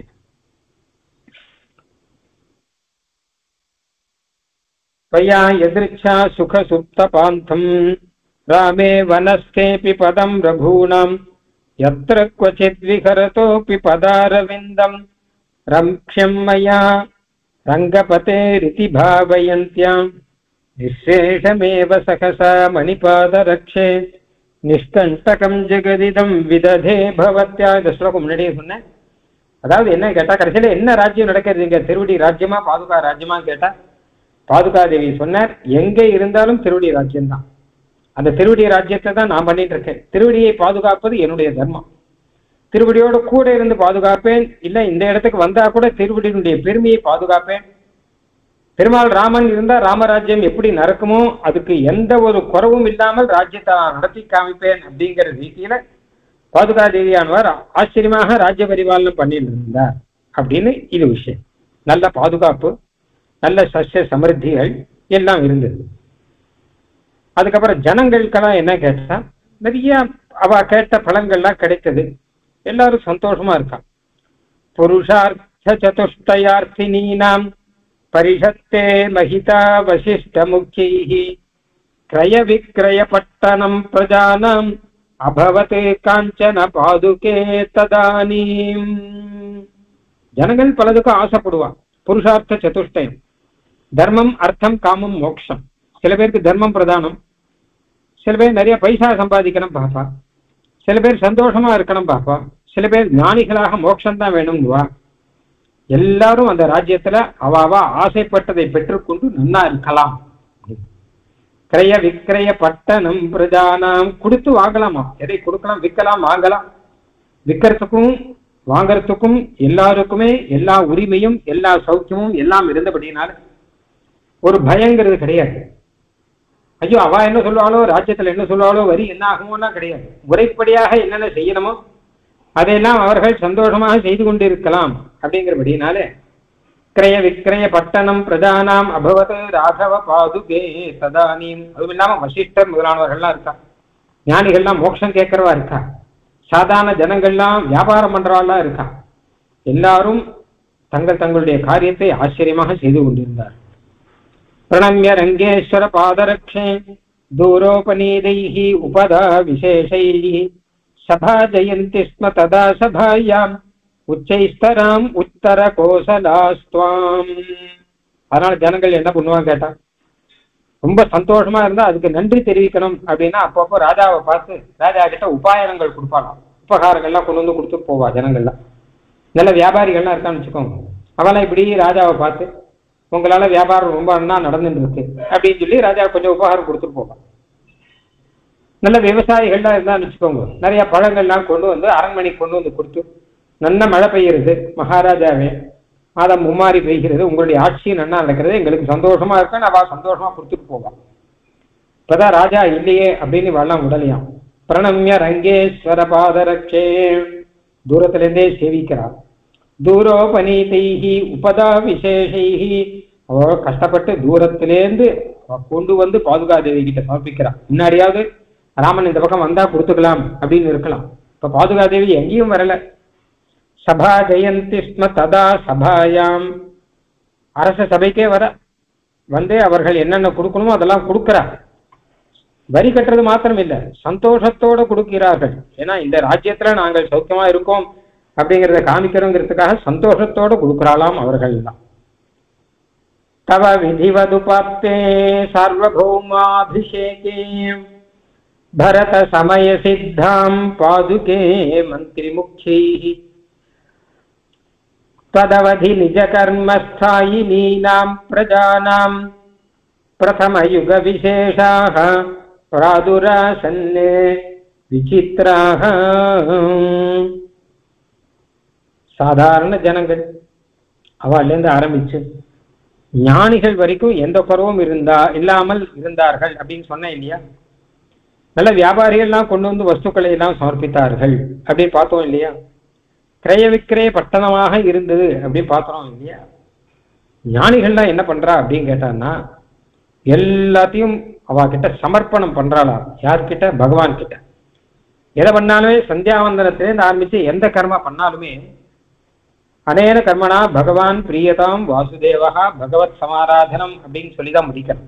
त्वया यदृच्छा सुखसुप्तपान्थम् रामे वनस्थेऽपि पदम् रघूणाम् यत्र क्वचिद्विहरतोऽपि पदारविन्दम् रम्क्ष्यम् मया रङ्गपतेरिति भावयन्त्याम् निःशेषमेव सहसा मणिपादरक्षे நிஷ்கண்டகம் ஜெகதிதம் விததே பவத்யா இந்த ஸ்லோகம் முன்னாடியே சொன்னேன் அதாவது என்ன கேட்டா கடைசியில என்ன ராஜ்யம் நடக்கிறது இங்க திருவடி ராஜ்யமா பாதுகா ராஜ்யமா கேட்டா பாதுகா தேவி சொன்னார் எங்கே இருந்தாலும் திருவடி ராஜ்யம்தான் அந்த திருவடி ராஜ்யத்தை தான் நான் பண்ணிட்டு இருக்கேன் திருவடியை பாதுகாப்பது என்னுடைய தர்மம் திருவடியோட கூட இருந்து பாதுகாப்பேன் இல்ல இந்த இடத்துக்கு வந்தா கூட திருவடியினுடைய பெருமையை பாதுகாப்பேன் பெருமாள் ராமன் இருந்தா ராமராஜ்யம் எப்படி நடக்குமோ அதுக்கு எந்த ஒரு குறவும் இல்லாமல் ராஜ்யத்தை நான் நடத்தி காமிப்பேன் அப்படிங்கிற ரீதியில பாதுகா தேவியானவர் ஆச்சரியமாக ராஜ்ய பரிபாலனம் பண்ணிட்டு இருந்தார் அப்படின்னு இது விஷயம் நல்ல பாதுகாப்பு நல்ல சஸ்ய சமிருத்திகள் எல்லாம் இருந்தது அதுக்கப்புறம் ஜனங்களுக்கெல்லாம் என்ன கேட்டா நிறைய அவ கேட்ட பலன்கள்லாம் கிடைத்தது எல்லாரும் சந்தோஷமா இருக்கான் புருஷார்த்த சதுஷ்டயார்த்தினீனாம் பரிஷத்தே மகிதா வசிஷ்ட முக்கியை கிரய விக்கிரய பட்டணம் பிரஜானாம் அபவத் காஞ்சன பாதுகே ததானீம் ஜனங்கள் பலதுக்கும் ஆசைப்படுவான் புருஷார்த்த சதுஷ்டயம் தர்மம் அர்த்தம் காமம் மோட்சம் சில பேருக்கு தர்மம் பிரதானம் சில பேர் நிறைய பைசா சம்பாதிக்கணும் பாப்பா சில பேர் சந்தோஷமா இருக்கணும் பாப்பா சில பேர் ஞானிகளாக மோட்சம் தான் வேணுங்குவா எல்லாரும் அந்த ராஜ்யத்துல அவாவா ஆசைப்பட்டதை பெற்றுக்கொண்டு நன்னா இருக்கலாம் கிரய விக்கிரய பட்டணம் பிரஜானாம் கொடுத்து வாங்கலாமா எதை கொடுக்கலாம் விற்கலாம் வாங்கலாம் விற்கிறதுக்கும் வாங்கறதுக்கும் எல்லாருக்குமே எல்லா உரிமையும் எல்லா சௌக்கியமும் எல்லாம் இருந்தபடினால ஒரு பயங்கிறது கிடையாது ஐயோ அவ என்ன சொல்லுவாளோ ராஜ்யத்துல என்ன சொல்லுவாளோ வரி என்ன ஆகுமோலாம் கிடையாது முறைப்படியாக என்னென்ன செய்யணுமோ அதையெல்லாம் அவர்கள் சந்தோஷமாக செய்து கொண்டிருக்கலாம் அப்படிங்கிறபடினாலே கிரய விக்கிரய பட்டணம் பிரதானாம் அபவத் ராகவ பாதுகே சதானீம் அதுவும் இல்லாம வசிஷ்டர் முதலானவர்கள்லாம் இருக்கா ஞானிகள்லாம் மோட்சம் கேட்கறவா இருக்கா சாதாரண ஜனங்கள்லாம் வியாபாரம் பண்றவாள்லாம் இருக்கா எல்லாரும் தங்கள் தங்களுடைய காரியத்தை ஆச்சரியமாக செய்து கொண்டிருந்தார் பிரணம்ய ரங்கேஸ்வர பாதரக்ஷே தூரோபநீதைः உபதா விசேஷைः சபா ஜெயந்தி ஸ்ம ததா சபாயாம் உச்சைஸ்தராம் உத்தர கோசலாஸ்துவாம் அதனால ஜனங்கள் என்ன பண்ணுவாங்க கேட்டா ரொம்ப சந்தோஷமா இருந்தா அதுக்கு நன்றி தெரிவிக்கணும் அப்படின்னா அப்பப்போ ராஜாவை பார்த்து ராஜா கிட்ட உபாயனங்கள் கொடுப்பாளாம் உபகாரங்கள்லாம் கொண்டு வந்து கொடுத்துட்டு போவா ஜனங்கள்லாம் நல்ல வியாபாரிகள்லாம் இருக்கான்னு வச்சுக்கோங்க அவெல்லாம் இப்படி ராஜாவை பார்த்து உங்களால வியாபாரம் ரொம்ப நன்னா நடந்துட்டு இருக்கு அப்படின்னு சொல்லி ராஜா கொஞ்சம் உபகாரம் கொடுத்துட்டு போவான் நல்ல விவசாயிகள்லாம் இருந்தான்னு வச்சுக்கோங்க நிறைய பழங்கள்லாம் கொண்டு வந்து அரண்மனைக்கு கொண்டு வந்து கொடுத்து நல்ல மழை பெய்யுறது மகாராஜாவே மாதம் மும்மாறி பெய்கிறது உங்களுடைய ஆட்சி நன்னா நடக்கிறது எங்களுக்கு சந்தோஷமா இருக்குன்னு அவ சந்தோஷமா கொடுத்துட்டு போவான் இப்பதான் ராஜா இல்லையே அப்படின்னு வரலாம் உடலையாம் பிரணம்ய ரங்கேஸ்வர பாதரட்சே தூரத்துல இருந்தே சேவிக்கிறார் தூரோபநீதைஹி உபதா விசேஷைஹி அவ கஷ்டப்பட்டு தூரத்திலேருந்து அவ கொண்டு வந்து பாதுகாதேவி கிட்ட சமர்ப்பிக்கிறான் முன்னாடியாவது ராமன் இந்த பக்கம் வந்தா கொடுத்துக்கலாம் அப்படின்னு இருக்கலாம் இப்ப பாதுகாதேவி எங்கேயும் வரல சபா ஜெயந்தி ஸ்ம ததா சபாயாம் அரச சபைக்கே வர வந்து அவர்கள் என்னென்ன கொடுக்கணுமோ அதெல்லாம் கொடுக்கிறா வரி கட்டுறது மாத்திரம் இல்ல சந்தோஷத்தோட கொடுக்கிறார்கள் ஏன்னா இந்த ராஜ்யத்துல நாங்கள் சௌக்கியமா இருக்கோம் அப்படிங்கிறத காமிக்கிறோங்கிறதுக்காக சந்தோஷத்தோட கொடுக்கிறாளாம் அவர்கள் தான் தவ விதிவதுபாப்தே சார்வபௌமாபிஷேகே பரத சமய சித்தாம் பாதுகே மந்திரி முக்கியை तदवधि निजकर्मस्थायिनीनां प्रजानां प्रथमयुगविशेषाः प्रादुरासन् விசித்ராக சாதாரண ஜனங்கள் அவள்லேருந்து ஆரம்பிச்சு ஞானிகள் வரைக்கும் எந்த குறவும் இருந்தா இல்லாமல் இருந்தார்கள் அப்படின்னு சொன்னேன் இல்லையா நல்ல வியாபாரிகள்லாம் கொண்டு வந்து வஸ்துக்களை எல்லாம் சமர்ப்பித்தார்கள் அப்படின்னு பார்த்தோம் இல்லையா கிரய விக்கிரய பட்டணமாக இருந்தது அப்படின்னு பார்த்தோம் இல்லையா ஞானிகள்லாம் என்ன பண்றா அப்படின்னு கேட்டான்னா எல்லாத்தையும் அவ கிட்ட சமர்ப்பணம் பண்றாளா யார்கிட்ட பகவான் கிட்ட எதை பண்ணாலுமே சந்தியாவந்தனத்திலேருந்து ஆரம்பிச்சு எந்த கர்மா பண்ணாலுமே அனேன கர்மனா பகவான் பிரியதாம் வாசுதேவகா பகவத் சமாராதனம் அப்படின்னு சொல்லி தான் முடிக்கணும்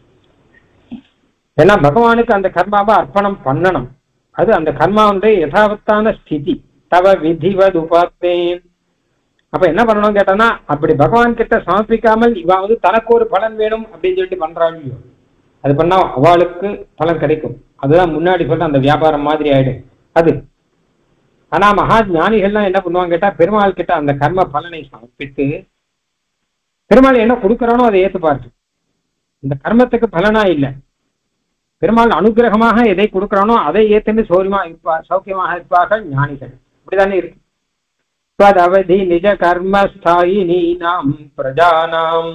ஏன்னா பகவானுக்கு அந்த கர்மாவை அர்ப்பணம் பண்ணணும் அது அந்த கர்மாவுடைய யதாவத்தான ஸ்திதி தவ விதிவத் உபாத்தேன் அப்ப என்ன பண்ணணும் கேட்டோம்னா அப்படி பகவான் கிட்ட சமர்ப்பிக்காமல் இவ வந்து தனக்கு ஒரு பலன் வேணும் அப்படின்னு சொல்லிட்டு பண்றாள் இல்லையோ அது பண்ணா அவளுக்கு பலன் கிடைக்கும் அதுதான் முன்னாடி சொல்ற அந்த வியாபாரம் மாதிரி ஆயிடும் அது ஆனா மகா ஞானிகள்லாம் என்ன பண்ணுவாங்க கேட்டா பெருமாள் கிட்ட அந்த கர்ம பலனை சமர்ப்பித்து பெருமாள் என்ன கொடுக்கறானோ அதை ஏத்துப்பாரு இந்த கர்மத்துக்கு பலனா இல்லை பெருமாள் அனுகிரகமாக எதை கொடுக்கறானோ அதை ஏத்துன்னு சௌரியமா இருப்பா சௌக்கியமாக இருப்பார்கள் ஞானிகள் இப்படிதானே இருக்கு அவதி நிஜ கர்மஸ்தாயினீனாம் பிரஜானாம்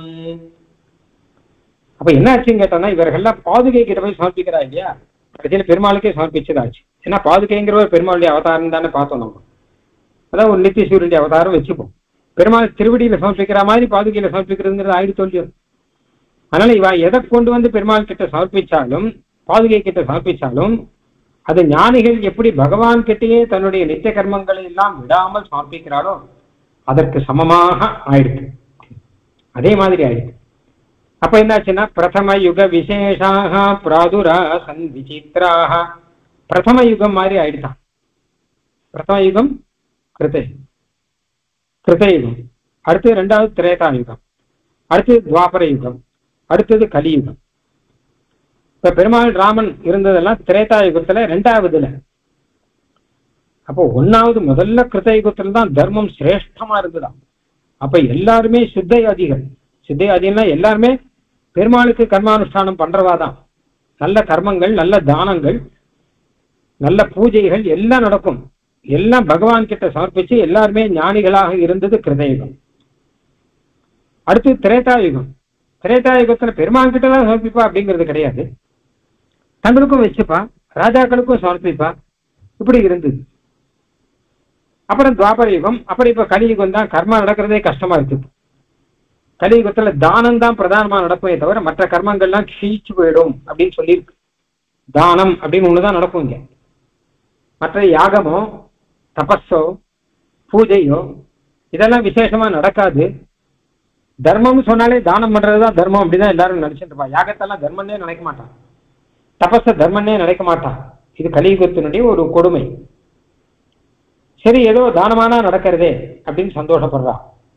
அப்ப என்ன ஆச்சுன்னு கேட்டோம்னா இவர்கள்லாம் பாதுகை கிட்ட போய் சமர்ப்பிக்கிறா இல்லையா கடைசியில பெருமாளுக்கே சமர்ப்பிச்சதாச்சு ஏன்னா பாதுகைங்கிற ஒரு பெருமாளுடைய அவதாரம் தானே பார்த்தோம் நம்ம அதான் ஒரு நித்தியசூரியனுடைய அவதாரம் வச்சுப்போம் பெருமாள் திருவடியில சமர்ப்பிக்கிற மாதிரி பாதுகையில சமர்ப்பிக்கிறதுங்கிறது ஆயிடுத்து சொல்லியும் அதனால இவ எதை கொண்டு வந்து பெருமாள் கிட்ட சமர்ப்பிச்சாலும் பாதுகை கிட்ட சமர்ப்பிச்சாலும் அது ஞானிகள் எப்படி பகவான் கிட்டேயே தன்னுடைய நித்திய கர்மங்களை எல்லாம் விடாமல் சமர்ப்பிக்கிறாரோ அதற்கு சமமாக ஆயிடுச்சு அதே மாதிரி ஆயிடுச்சு அப்ப என்னாச்சுன்னா பிரதம யுக விசேஷாக பிராதுராசன் விசித்ராக பிரதம யுகம் மாதிரி ஆயிடுதான் பிரதம யுகம் கிருத்தை கிருத்தயுகம் அடுத்தது ரெண்டாவது திரேதா யுகம் அடுத்தது துவாபர யுகம் அடுத்தது கலியுகம் இப்ப பெருமாள் ராமன் இருந்ததெல்லாம் திரேதா யுகத்துல ரெண்டாவதுல அப்போ ஒன்னாவது முதல்ல கிருத்த யுகத்துல தான் தர்மம் சிரேஷ்டமா இருந்ததா அப்ப எல்லாருமே சித்தையாதிகள் சித்தையாதிகள்னா எல்லாருமே பெருமாளுக்கு கர்மானுஷ்டானம் பண்றவாதான் நல்ல கர்மங்கள் நல்ல தானங்கள் நல்ல பூஜைகள் எல்லாம் நடக்கும் எல்லாம் பகவான் கிட்ட சமர்ப்பிச்சு எல்லாருமே ஞானிகளாக இருந்தது கிருதயுகம் அடுத்து திரேதாயுகம் திரேதாயுகத்துல பெருமான் கிட்ட தான் சமர்ப்பிப்பா அப்படிங்கிறது கிடையாது தங்களுக்கும் வச்சுப்பா ராஜாக்களுக்கும் சமர்ப்பிப்பா இப்படி இருந்தது அப்புறம் துவாபர யுகம் அப்புறம் இப்ப கலியுகம் தான் கர்மா நடக்கிறதே கஷ்டமா இருக்குது கலியுகத்துல தானம் தான் பிரதானமா நடக்குமே தவிர மற்ற கர்மங்கள்லாம் க்ஷீச்சு போயிடும் அப்படின்னு சொல்லியிருக்கு தானம் அப்படின்னு ஒண்ணுதான் நடக்கும் இங்க மற்ற யாகமோ தபஸோ பூஜையோ இதெல்லாம் விசேஷமா நடக்காது தர்மம்னு சொன்னாலே தானம் பண்றதுதான் தர்மம் அப்படிதான் எல்லாரும் நினைச்சிட்டு இருப்பா யாகத்தெல்லாம் தர்மன்னே நினைக்க மாட்டான் தபஸ தர்மன்னே நினைக்க மாட்டான் இது கலியுகத்தினுடைய ஒரு கொடுமை சரி ஏதோ தானமானா நடக்கிறதே அப்படின்னு சந்தோஷப்படுறா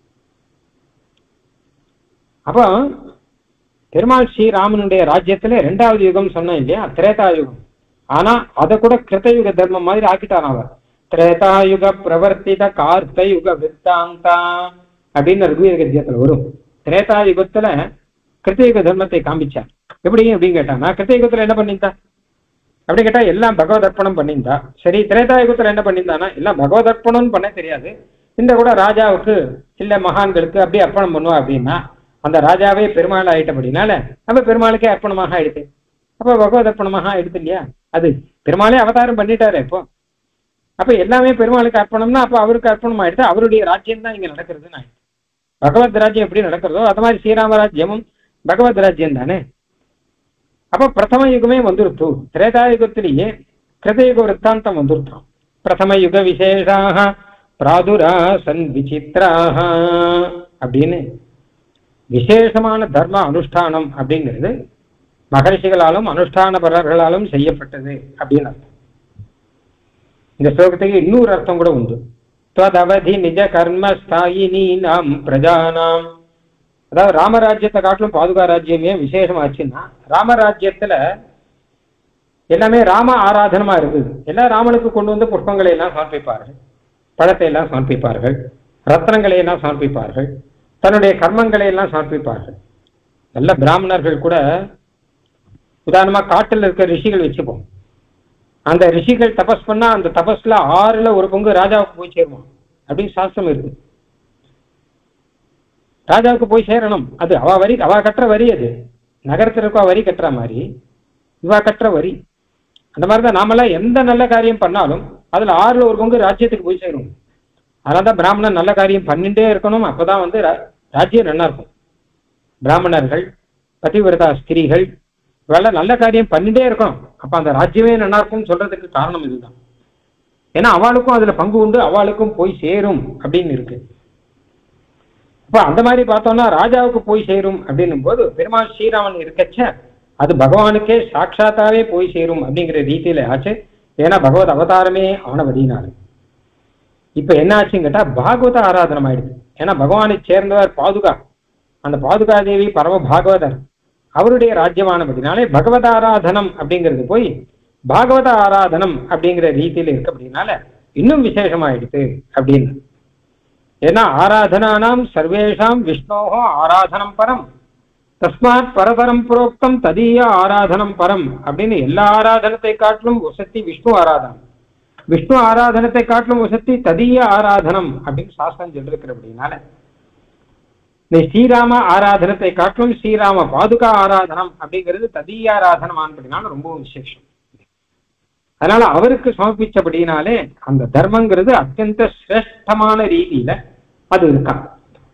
அப்போ பெருமாள் ஸ்ரீராமனுடைய ராஜ்யத்துல ரெண்டாவது யுகம் சொன்னேன் இல்லையா திரேதா யுகம் ஆனா அதை கூட கிருத்தயுக தர்மம் மாதிரி ஆக்கிட்டான் அவர் திரேதாயுக பிரவர்த்தித கார்த்தயுக வித்தாந்தா அப்படின்னு ருக்வேத கத்தியத்துல வரும் திரேதா யுகத்துல கிருத்தயுக தர்மத்தை காமிச்சார் எப்படி அப்படின்னு கேட்டான் நான் கிருத்தயுகத்துல என்ன பண்ணியிருந்தா அப்படி கேட்டா எல்லாம் பகவத் அர்ப்பணம் பண்ணியிருந்தா சரி திரேதாயுகத்துல என்ன பண்ணியிருந்தானா எல்லாம் பகவத் அர்ப்பணம்னு பண்ண தெரியாது இந்த கூட ராஜாவுக்கு இல்ல மகான்களுக்கு அப்படியே அர்ப்பணம் பண்ணுவா அப்படின்னா அந்த ராஜாவே பெருமாள் ஆயிட்டபடினால நம்ம பெருமாளுக்கே அர்ப்பணமாக ஆயிடுது அப்ப பகவத் அர்ப்பணமாக ஆயிடுது இல்லையா அது பெருமாளே அவதாரம் பண்ணிட்டாரு இப்போ அப்ப எல்லாமே பெருமாளுக்கு அர்ப்பணம்னா அப்ப அவருக்கு அர்ப்பணம் ஆயிடுது அவருடைய ராஜ்யம் தான் இங்க நடக்கிறதுன்னு ஆயிடுது பகவத் ராஜ்யம் எப்படி நடக்கிறதோ அது மாதிரி ஸ்ரீராம ராஜ்யமும் பகவத் ராஜ்யம் தானே அப்ப பிரதம யுகமே வந்துருத்து திரேதாயுகத்திலேயே கிருதயுக விற்த்தாந்தம் வந்துருத்தான் பிரதம யுக விசேஷாக பிராதுரா சன் விசித்ராக அப்படின்னு விசேஷமான தர்ம அனுஷ்டானம் அப்படிங்கிறது மகரிஷிகளாலும் அனுஷ்டானபரர்களாலும் செய்யப்பட்டது அப்படின்னு அர்த்தம் இந்த ஸ்லோகத்துக்கு இன்னொரு அர்த்தம் கூட உண்டு துவதவதி நிஜ கர்ம ஸ்தாயினி நாம் பிரஜானாம் அதாவது ராமராஜ்யத்தை காட்டிலும் பாதுகா ராஜ்யம் ஏன் விசேஷமாச்சுன்னா ராமராஜ்யத்துல எல்லாமே ராம ஆராதனமா இருக்குது எல்லாம் ராமனுக்கு கொண்டு வந்து புஷ்பங்களை எல்லாம் சமர்ப்பிப்பார்கள் பழத்தை எல்லாம் சமர்ப்பிப்பார்கள் ரத்னங்களை எல்லாம் சமர்ப்பிப்பார்கள் தன்னுடைய கர்மங்களை எல்லாம் சமர்ப்பிப்பார்கள் நல்ல பிராமணர்கள் கூட உதாரணமா காட்டில் இருக்க ரிஷிகள் வச்சுப்போம் அந்த ரிஷிகள் தபஸ் பண்ணா அந்த தபஸ்ல ஆறுல ஒரு பங்கு ராஜாவுக்கு போய் சேருவான் அப்படின்னு சாஸ்திரம் இருக்கு ராஜாவுக்கு போய் சேரணும் அது அவ வரி அவ கட்டுற வரி அது நகரத்தில் இருக்கா வரி கட்டுற மாதிரி இவா கட்டுற வரி அந்த மாதிரி தான் நாமெல்லாம் எந்த நல்ல காரியம் பண்ணாலும் அதுல ஆறுல ஒரு பங்கு ராஜ்யத்துக்கு போய் சேரும் அதனால தான் பிராமணன் நல்ல காரியம் பண்ணிட்டே இருக்கணும் அப்பதான் வந்து ரா- ராஜ்யம் நல்லா இருக்கும் பிராமணர்கள் பதிவிரதா ஸ்திரீகள் இவெல்லாம் நல்ல காரியம் பண்ணிட்டே இருக்கணும் அப்ப அந்த ராஜ்யமே நல்லா இருக்கும்னு சொல்றதுக்கு காரணம் இதுதான் ஏன்னா அவளுக்கும் அதுல பங்கு உண்டு அவளுக்கும் போய் சேரும் அப்படின்னு இருக்கு அப்ப அந்த மாதிரி பார்த்தோம்னா ராஜாவுக்கு போய் சேரும் அப்படின்னும் போது பெருமாள் ஸ்ரீராமன் இருக்கச்ச அது பகவானுக்கே சாட்சாத்தாவே போய் சேரும் அப்படிங்கிற ரீதியில ஆச்சு ஏன்னா பகவத் அவதாரமே ஆனவதினாரு இப்ப என்ன ஆச்சுன்னு கேட்டா பாகவத ஆராதனம் ஆயிடுது ஏன்னா பகவானை சேர்ந்தவர் பாதுகா அந்த பாதுகா தேவி பரம பாகவதர் அவருடைய ராஜ்யமானபடினாலே பகவத ஆராதனம் அப்படிங்கிறது போய் பாகவத ஆராதனம் அப்படிங்கிற ரீதியில இருக்கு அப்படின்னால இன்னும் விசேஷமாயிடுது அப்படின்னு ஏன்னா ஆராதனானாம் சர்வேஷாம் விஷ்ணோகோ ஆராதனம் பரம் தஸ்மாத் பரதரம் புரோக்தம் ததீய ஆராதனம் பரம் அப்படின்னு எல்லா ஆராதனத்தை காட்டிலும் உசத்தி விஷ்ணு ஆராதனம் விஷ்ணு ஆராதனத்தை காட்டிலும் உசத்தி ததீய ஆராதனம் அப்படின்னு சாஸ்திரம் சொல்லிருக்கிறபடினால இந்த ஸ்ரீராம ஆராதனத்தை காட்டிலும் ஸ்ரீராம பாதுகா ஆராதனம் அப்படிங்கிறது ததீய ஆராதனம் ஆனபடினால ரொம்பவும் விசேஷம் அதனால அவருக்கு சமர்ப்பிச்சபடினாலே அந்த தர்மங்கிறது அத்தியந்த சிரேஷ்டமான ரீதியில அது இருக்கான்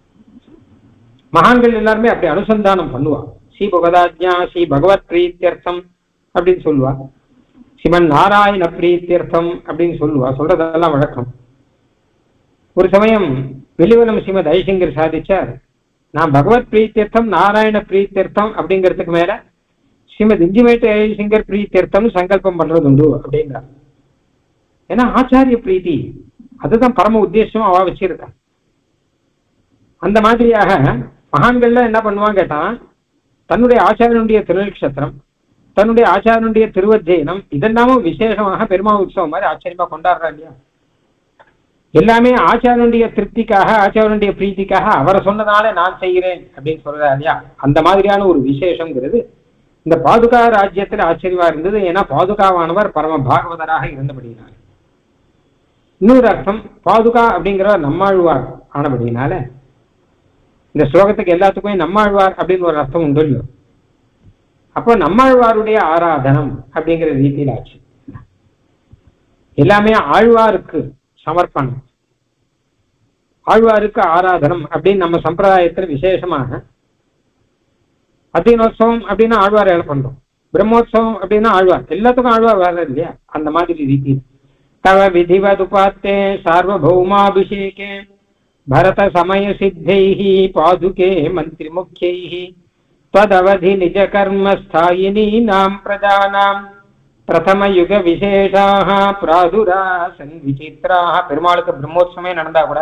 மகான்கள் எல்லாருமே அப்படி அனுசந்தானம் பண்ணுவா ஸ்ரீ பகவதாஜ்ஞா ஸ்ரீ பகவத் பிரீத்தியர்த்தம் அப்படின்னு சொல்லுவா சிவன் நாராயண பிரீத்தியர்த்தம் அப்படின்னு சொல்லுவா சொல்றதெல்லாம் வழக்கம் ஒரு சமயம் வெளிவனம் ஸ்ரீமத் ஐசிங்கர் சாதிச்சார் நான் பகவத் பிரீத்தியர்த்தம் நாராயண பிரீத்தியர்த்தம் அப்படிங்கிறதுக்கு மேல ஸ்ரீமத் இஞ்சிமேட் ஐசிங்கர் பிரீத்தியர்த்தம் சங்கல்பம் பண்றது உண்டு அப்படின்றார் ஏன்னா ஆச்சாரிய பிரீத்தி அதுதான் பரம உத்தேசம் அவ வச்சிருக்கா அந்த மாதிரியாக மகான்கள்ல என்ன பண்ணுவான் கேட்டா தன்னுடைய ஆச்சாரியனுடைய திருநட்சத்திரம் தன்னுடைய ஆச்சாரியனுடைய திருவத்தியனம் இதெல்லாமும் விசேஷமாக பெருமா உற்சவம் மாதிரி ஆச்சரியமா கொண்டாடுறா இல்லையா எல்லாமே ஆச்சாரனுடைய திருப்திக்காக ஆச்சாரனுடைய பிரீத்திக்காக அவரை சொன்னதால நான் செய்கிறேன் அப்படின்னு சொல்றா இல்லையா அந்த மாதிரியான ஒரு விசேஷங்கிறது இந்த பாதுகா ராஜ்யத்துல ஆச்சரியமா இருந்தது ஏன்னா பாதுகாவானவர் பரம பாகவதராக இருந்தபடினார் இன்னொரு அர்த்தம் பாதுகா அப்படிங்கிற நம்மாழ்வார் ஆனபடினால இந்த ஸ்லோகத்துக்கு எல்லாத்துக்குமே நம்மாழ்வார் அப்படின்னு ஒரு அர்த்தம் உண்டு இல்லையோ அப்போ நம்மாழ்வாருடைய ஆராதனம் அப்படிங்கிற ரீதியில் ஆச்சு எல்லாமே ஆழ்வாருக்கு சமர்ப்பணம் ஆழ்வாருக்கு ஆராதனம் அப்படின்னு நம்ம சம்பிரதாயத்தில் விசேஷமாக அத்தியனோத்சவம் அப்படின்னா ஆழ்வார் ஏழை பண்றோம் பிரம்மோத்சவம் அப்படின்னா ஆழ்வார் எல்லாத்துக்கும் ஆழ்வார் வேற இல்லையா அந்த மாதிரி ரீதி தவ விதிவதுபாத்தே சார்வபௌமாபிஷேகே பரத சமய சித்தைஹி பாதுகே மந்திரி முக்கியைஹி त्वदवधि निज कर्म स्थायिनीनां प्रजानां பிரதம யுக விசேஷாக பிராதுராசன் விசித்ராக பெருமாளுக்கு பிரம்மோத்சவமே நடந்தா கூட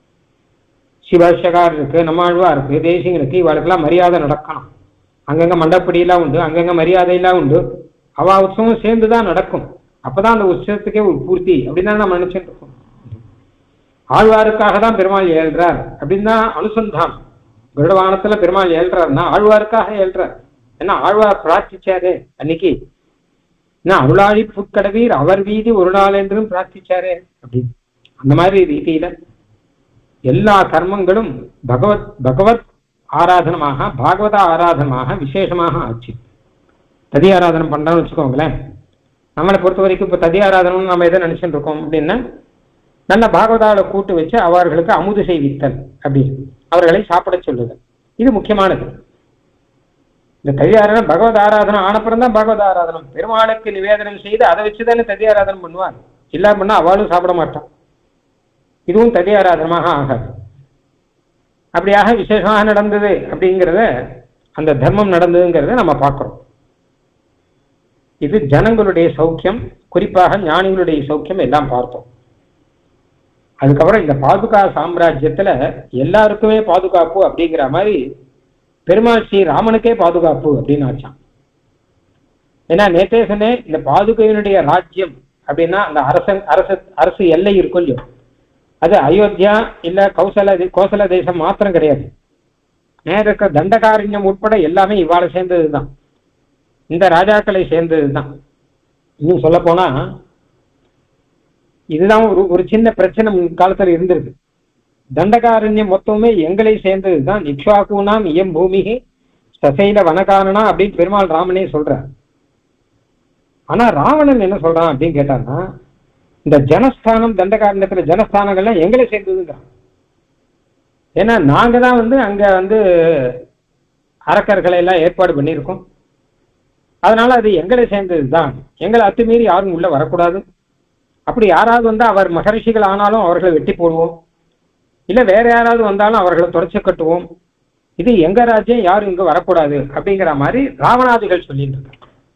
சிவசகார் இருக்கு நம்மாழ்வா இருக்கு தேசியங்களுக்கு இவாளுக்கெல்லாம் மரியாதை நடக்கணும் அங்கங்க மண்டப்படியெல்லாம் உண்டு அங்கங்க மரியாதையெல்லாம் உண்டு அவா உற்சவம் சேர்ந்து தான் நடக்கும் அப்பதான் அந்த உற்சவத்துக்கே ஒரு பூர்த்தி அப்படின்னு தான் நம்ம நினைச்சிட்டு இருக்கோம் ஆழ்வாருக்காக தான் பெருமாள் ஏழ்றார் அப்படின்னு தான் அனுசந்தானம் கருடவானத்துல பெருமாள் ஏழ்றாருன்னா ஆழ்வாருக்காக ஏழ்றார் ஏன்னா ஆழ்வார் பிரார்த்திச்சாரு அன்னைக்கு என்ன அருளாழி புட்கடவீர் அவர் வீதி ஒரு நாள் என்றும் பிரார்த்திச்சாரே அப்படின்னு அந்த மாதிரி ரீதியில எல்லா கர்மங்களும் பகவத் பகவத் ஆராதனமாக பாகவத ஆராதனமாக விசேஷமாக ஆச்சு ததி ஆராதனம் பண்றோம்னு வச்சுக்கோங்களேன் நம்மளை பொறுத்த வரைக்கும் இப்போ ததி ஆராதனம் நம்ம எதை நினைச்சுட்டு இருக்கோம் அப்படின்னா நல்ல பாகவதாவை கூட்டு வச்சு அவர்களுக்கு அமுது செய்வித்தல் அப்படின்னு அவர்களை சாப்பிட சொல்லுதல் இது முக்கியமானது இந்த ததி ஆராதனம் பகவத் ஆராதனம் ஆனப்புறம் தான் பகவத் ஆராதனம் பெருமாளுக்கு நிவேதனம் செய்து அதை வச்சு தானே ததி ஆராதனம் பண்ணுவார் இல்லா பண்ணா அவளும் சாப்பிட மாட்டான் இதுவும் ததி ஆராதனமாக ஆகாது அப்படியாக விசேஷமாக நடந்தது அப்படிங்கிறத அந்த தர்மம் நடந்ததுங்கிறத நம்ம பார்க்கிறோம் இது ஜனங்களுடைய சௌக்கியம் குறிப்பாக ஞானிகளுடைய சௌக்கியம் எல்லாம் பார்த்தோம் அதுக்கப்புறம் இந்த பாதுகா சாம்ராஜ்யத்துல எல்லாருக்குமே பாதுகாப்பு அப்படிங்கிற மாதிரி பெருமாள் ஸ்ரீ ராமனுக்கே பாதுகாப்பு அப்படின்னு ஆச்சான் ஏன்னா நேத்தே சொன்னேன் இந்த பாதுகையினுடைய ராஜ்யம் அப்படின்னா அந்த அரசன் அரசு அரசு எல்லை இருக்கும் இல்லையோ அது அயோத்தியா இல்ல கௌசல கோசல தேசம் மாத்திரம் கிடையாது நேர இருக்க தண்டகாரண்யம் உட்பட எல்லாமே இவ்வாறு சேர்ந்ததுதான் இந்த ராஜாக்களை சேர்ந்ததுதான் இன்னும் சொல்ல போனா இதுதான் ஒரு ஒரு சின்ன பிரச்சனை காலத்துல இருந்திருக்கு தண்டகாரண்யம் மொத்தமே எங்களை சேர்ந்தது தான் நிக்ஷாக்கூனாம் இயம் பூமிகி சசைல வனகாரணா அப்படின்னு பெருமாள் ராமனே சொல்றார் ஆனா ராவணன் என்ன சொல்றான் அப்படின்னு கேட்டான்னா இந்த ஜனஸ்தானம் தண்டகாரண்யத்துல ஜனஸ்தானங்கள்லாம் எங்களை சேர்ந்ததுங்கிறான் ஏன்னா நாங்க தான் வந்து அங்க வந்து அரக்கர்களை எல்லாம் ஏற்பாடு பண்ணியிருக்கோம் அதனால அது எங்களை சேர்ந்தது தான் எங்களை அத்துமீறி யாரும் உள்ள வரக்கூடாது அப்படி யாராவது வந்து அவர் மகரிஷிகள் ஆனாலும் அவர்களை வெட்டி போடுவோம் இல்ல வேற யாராவது வந்தாலும் அவர்களை தொடச்சு கட்டுவோம் இது எங்க ராஜ்யம் யாரும் இங்க வரக்கூடாது அப்படிங்கிற மாதிரி ராவணாதிகள் சொல்லிட்டு இருக்காங்க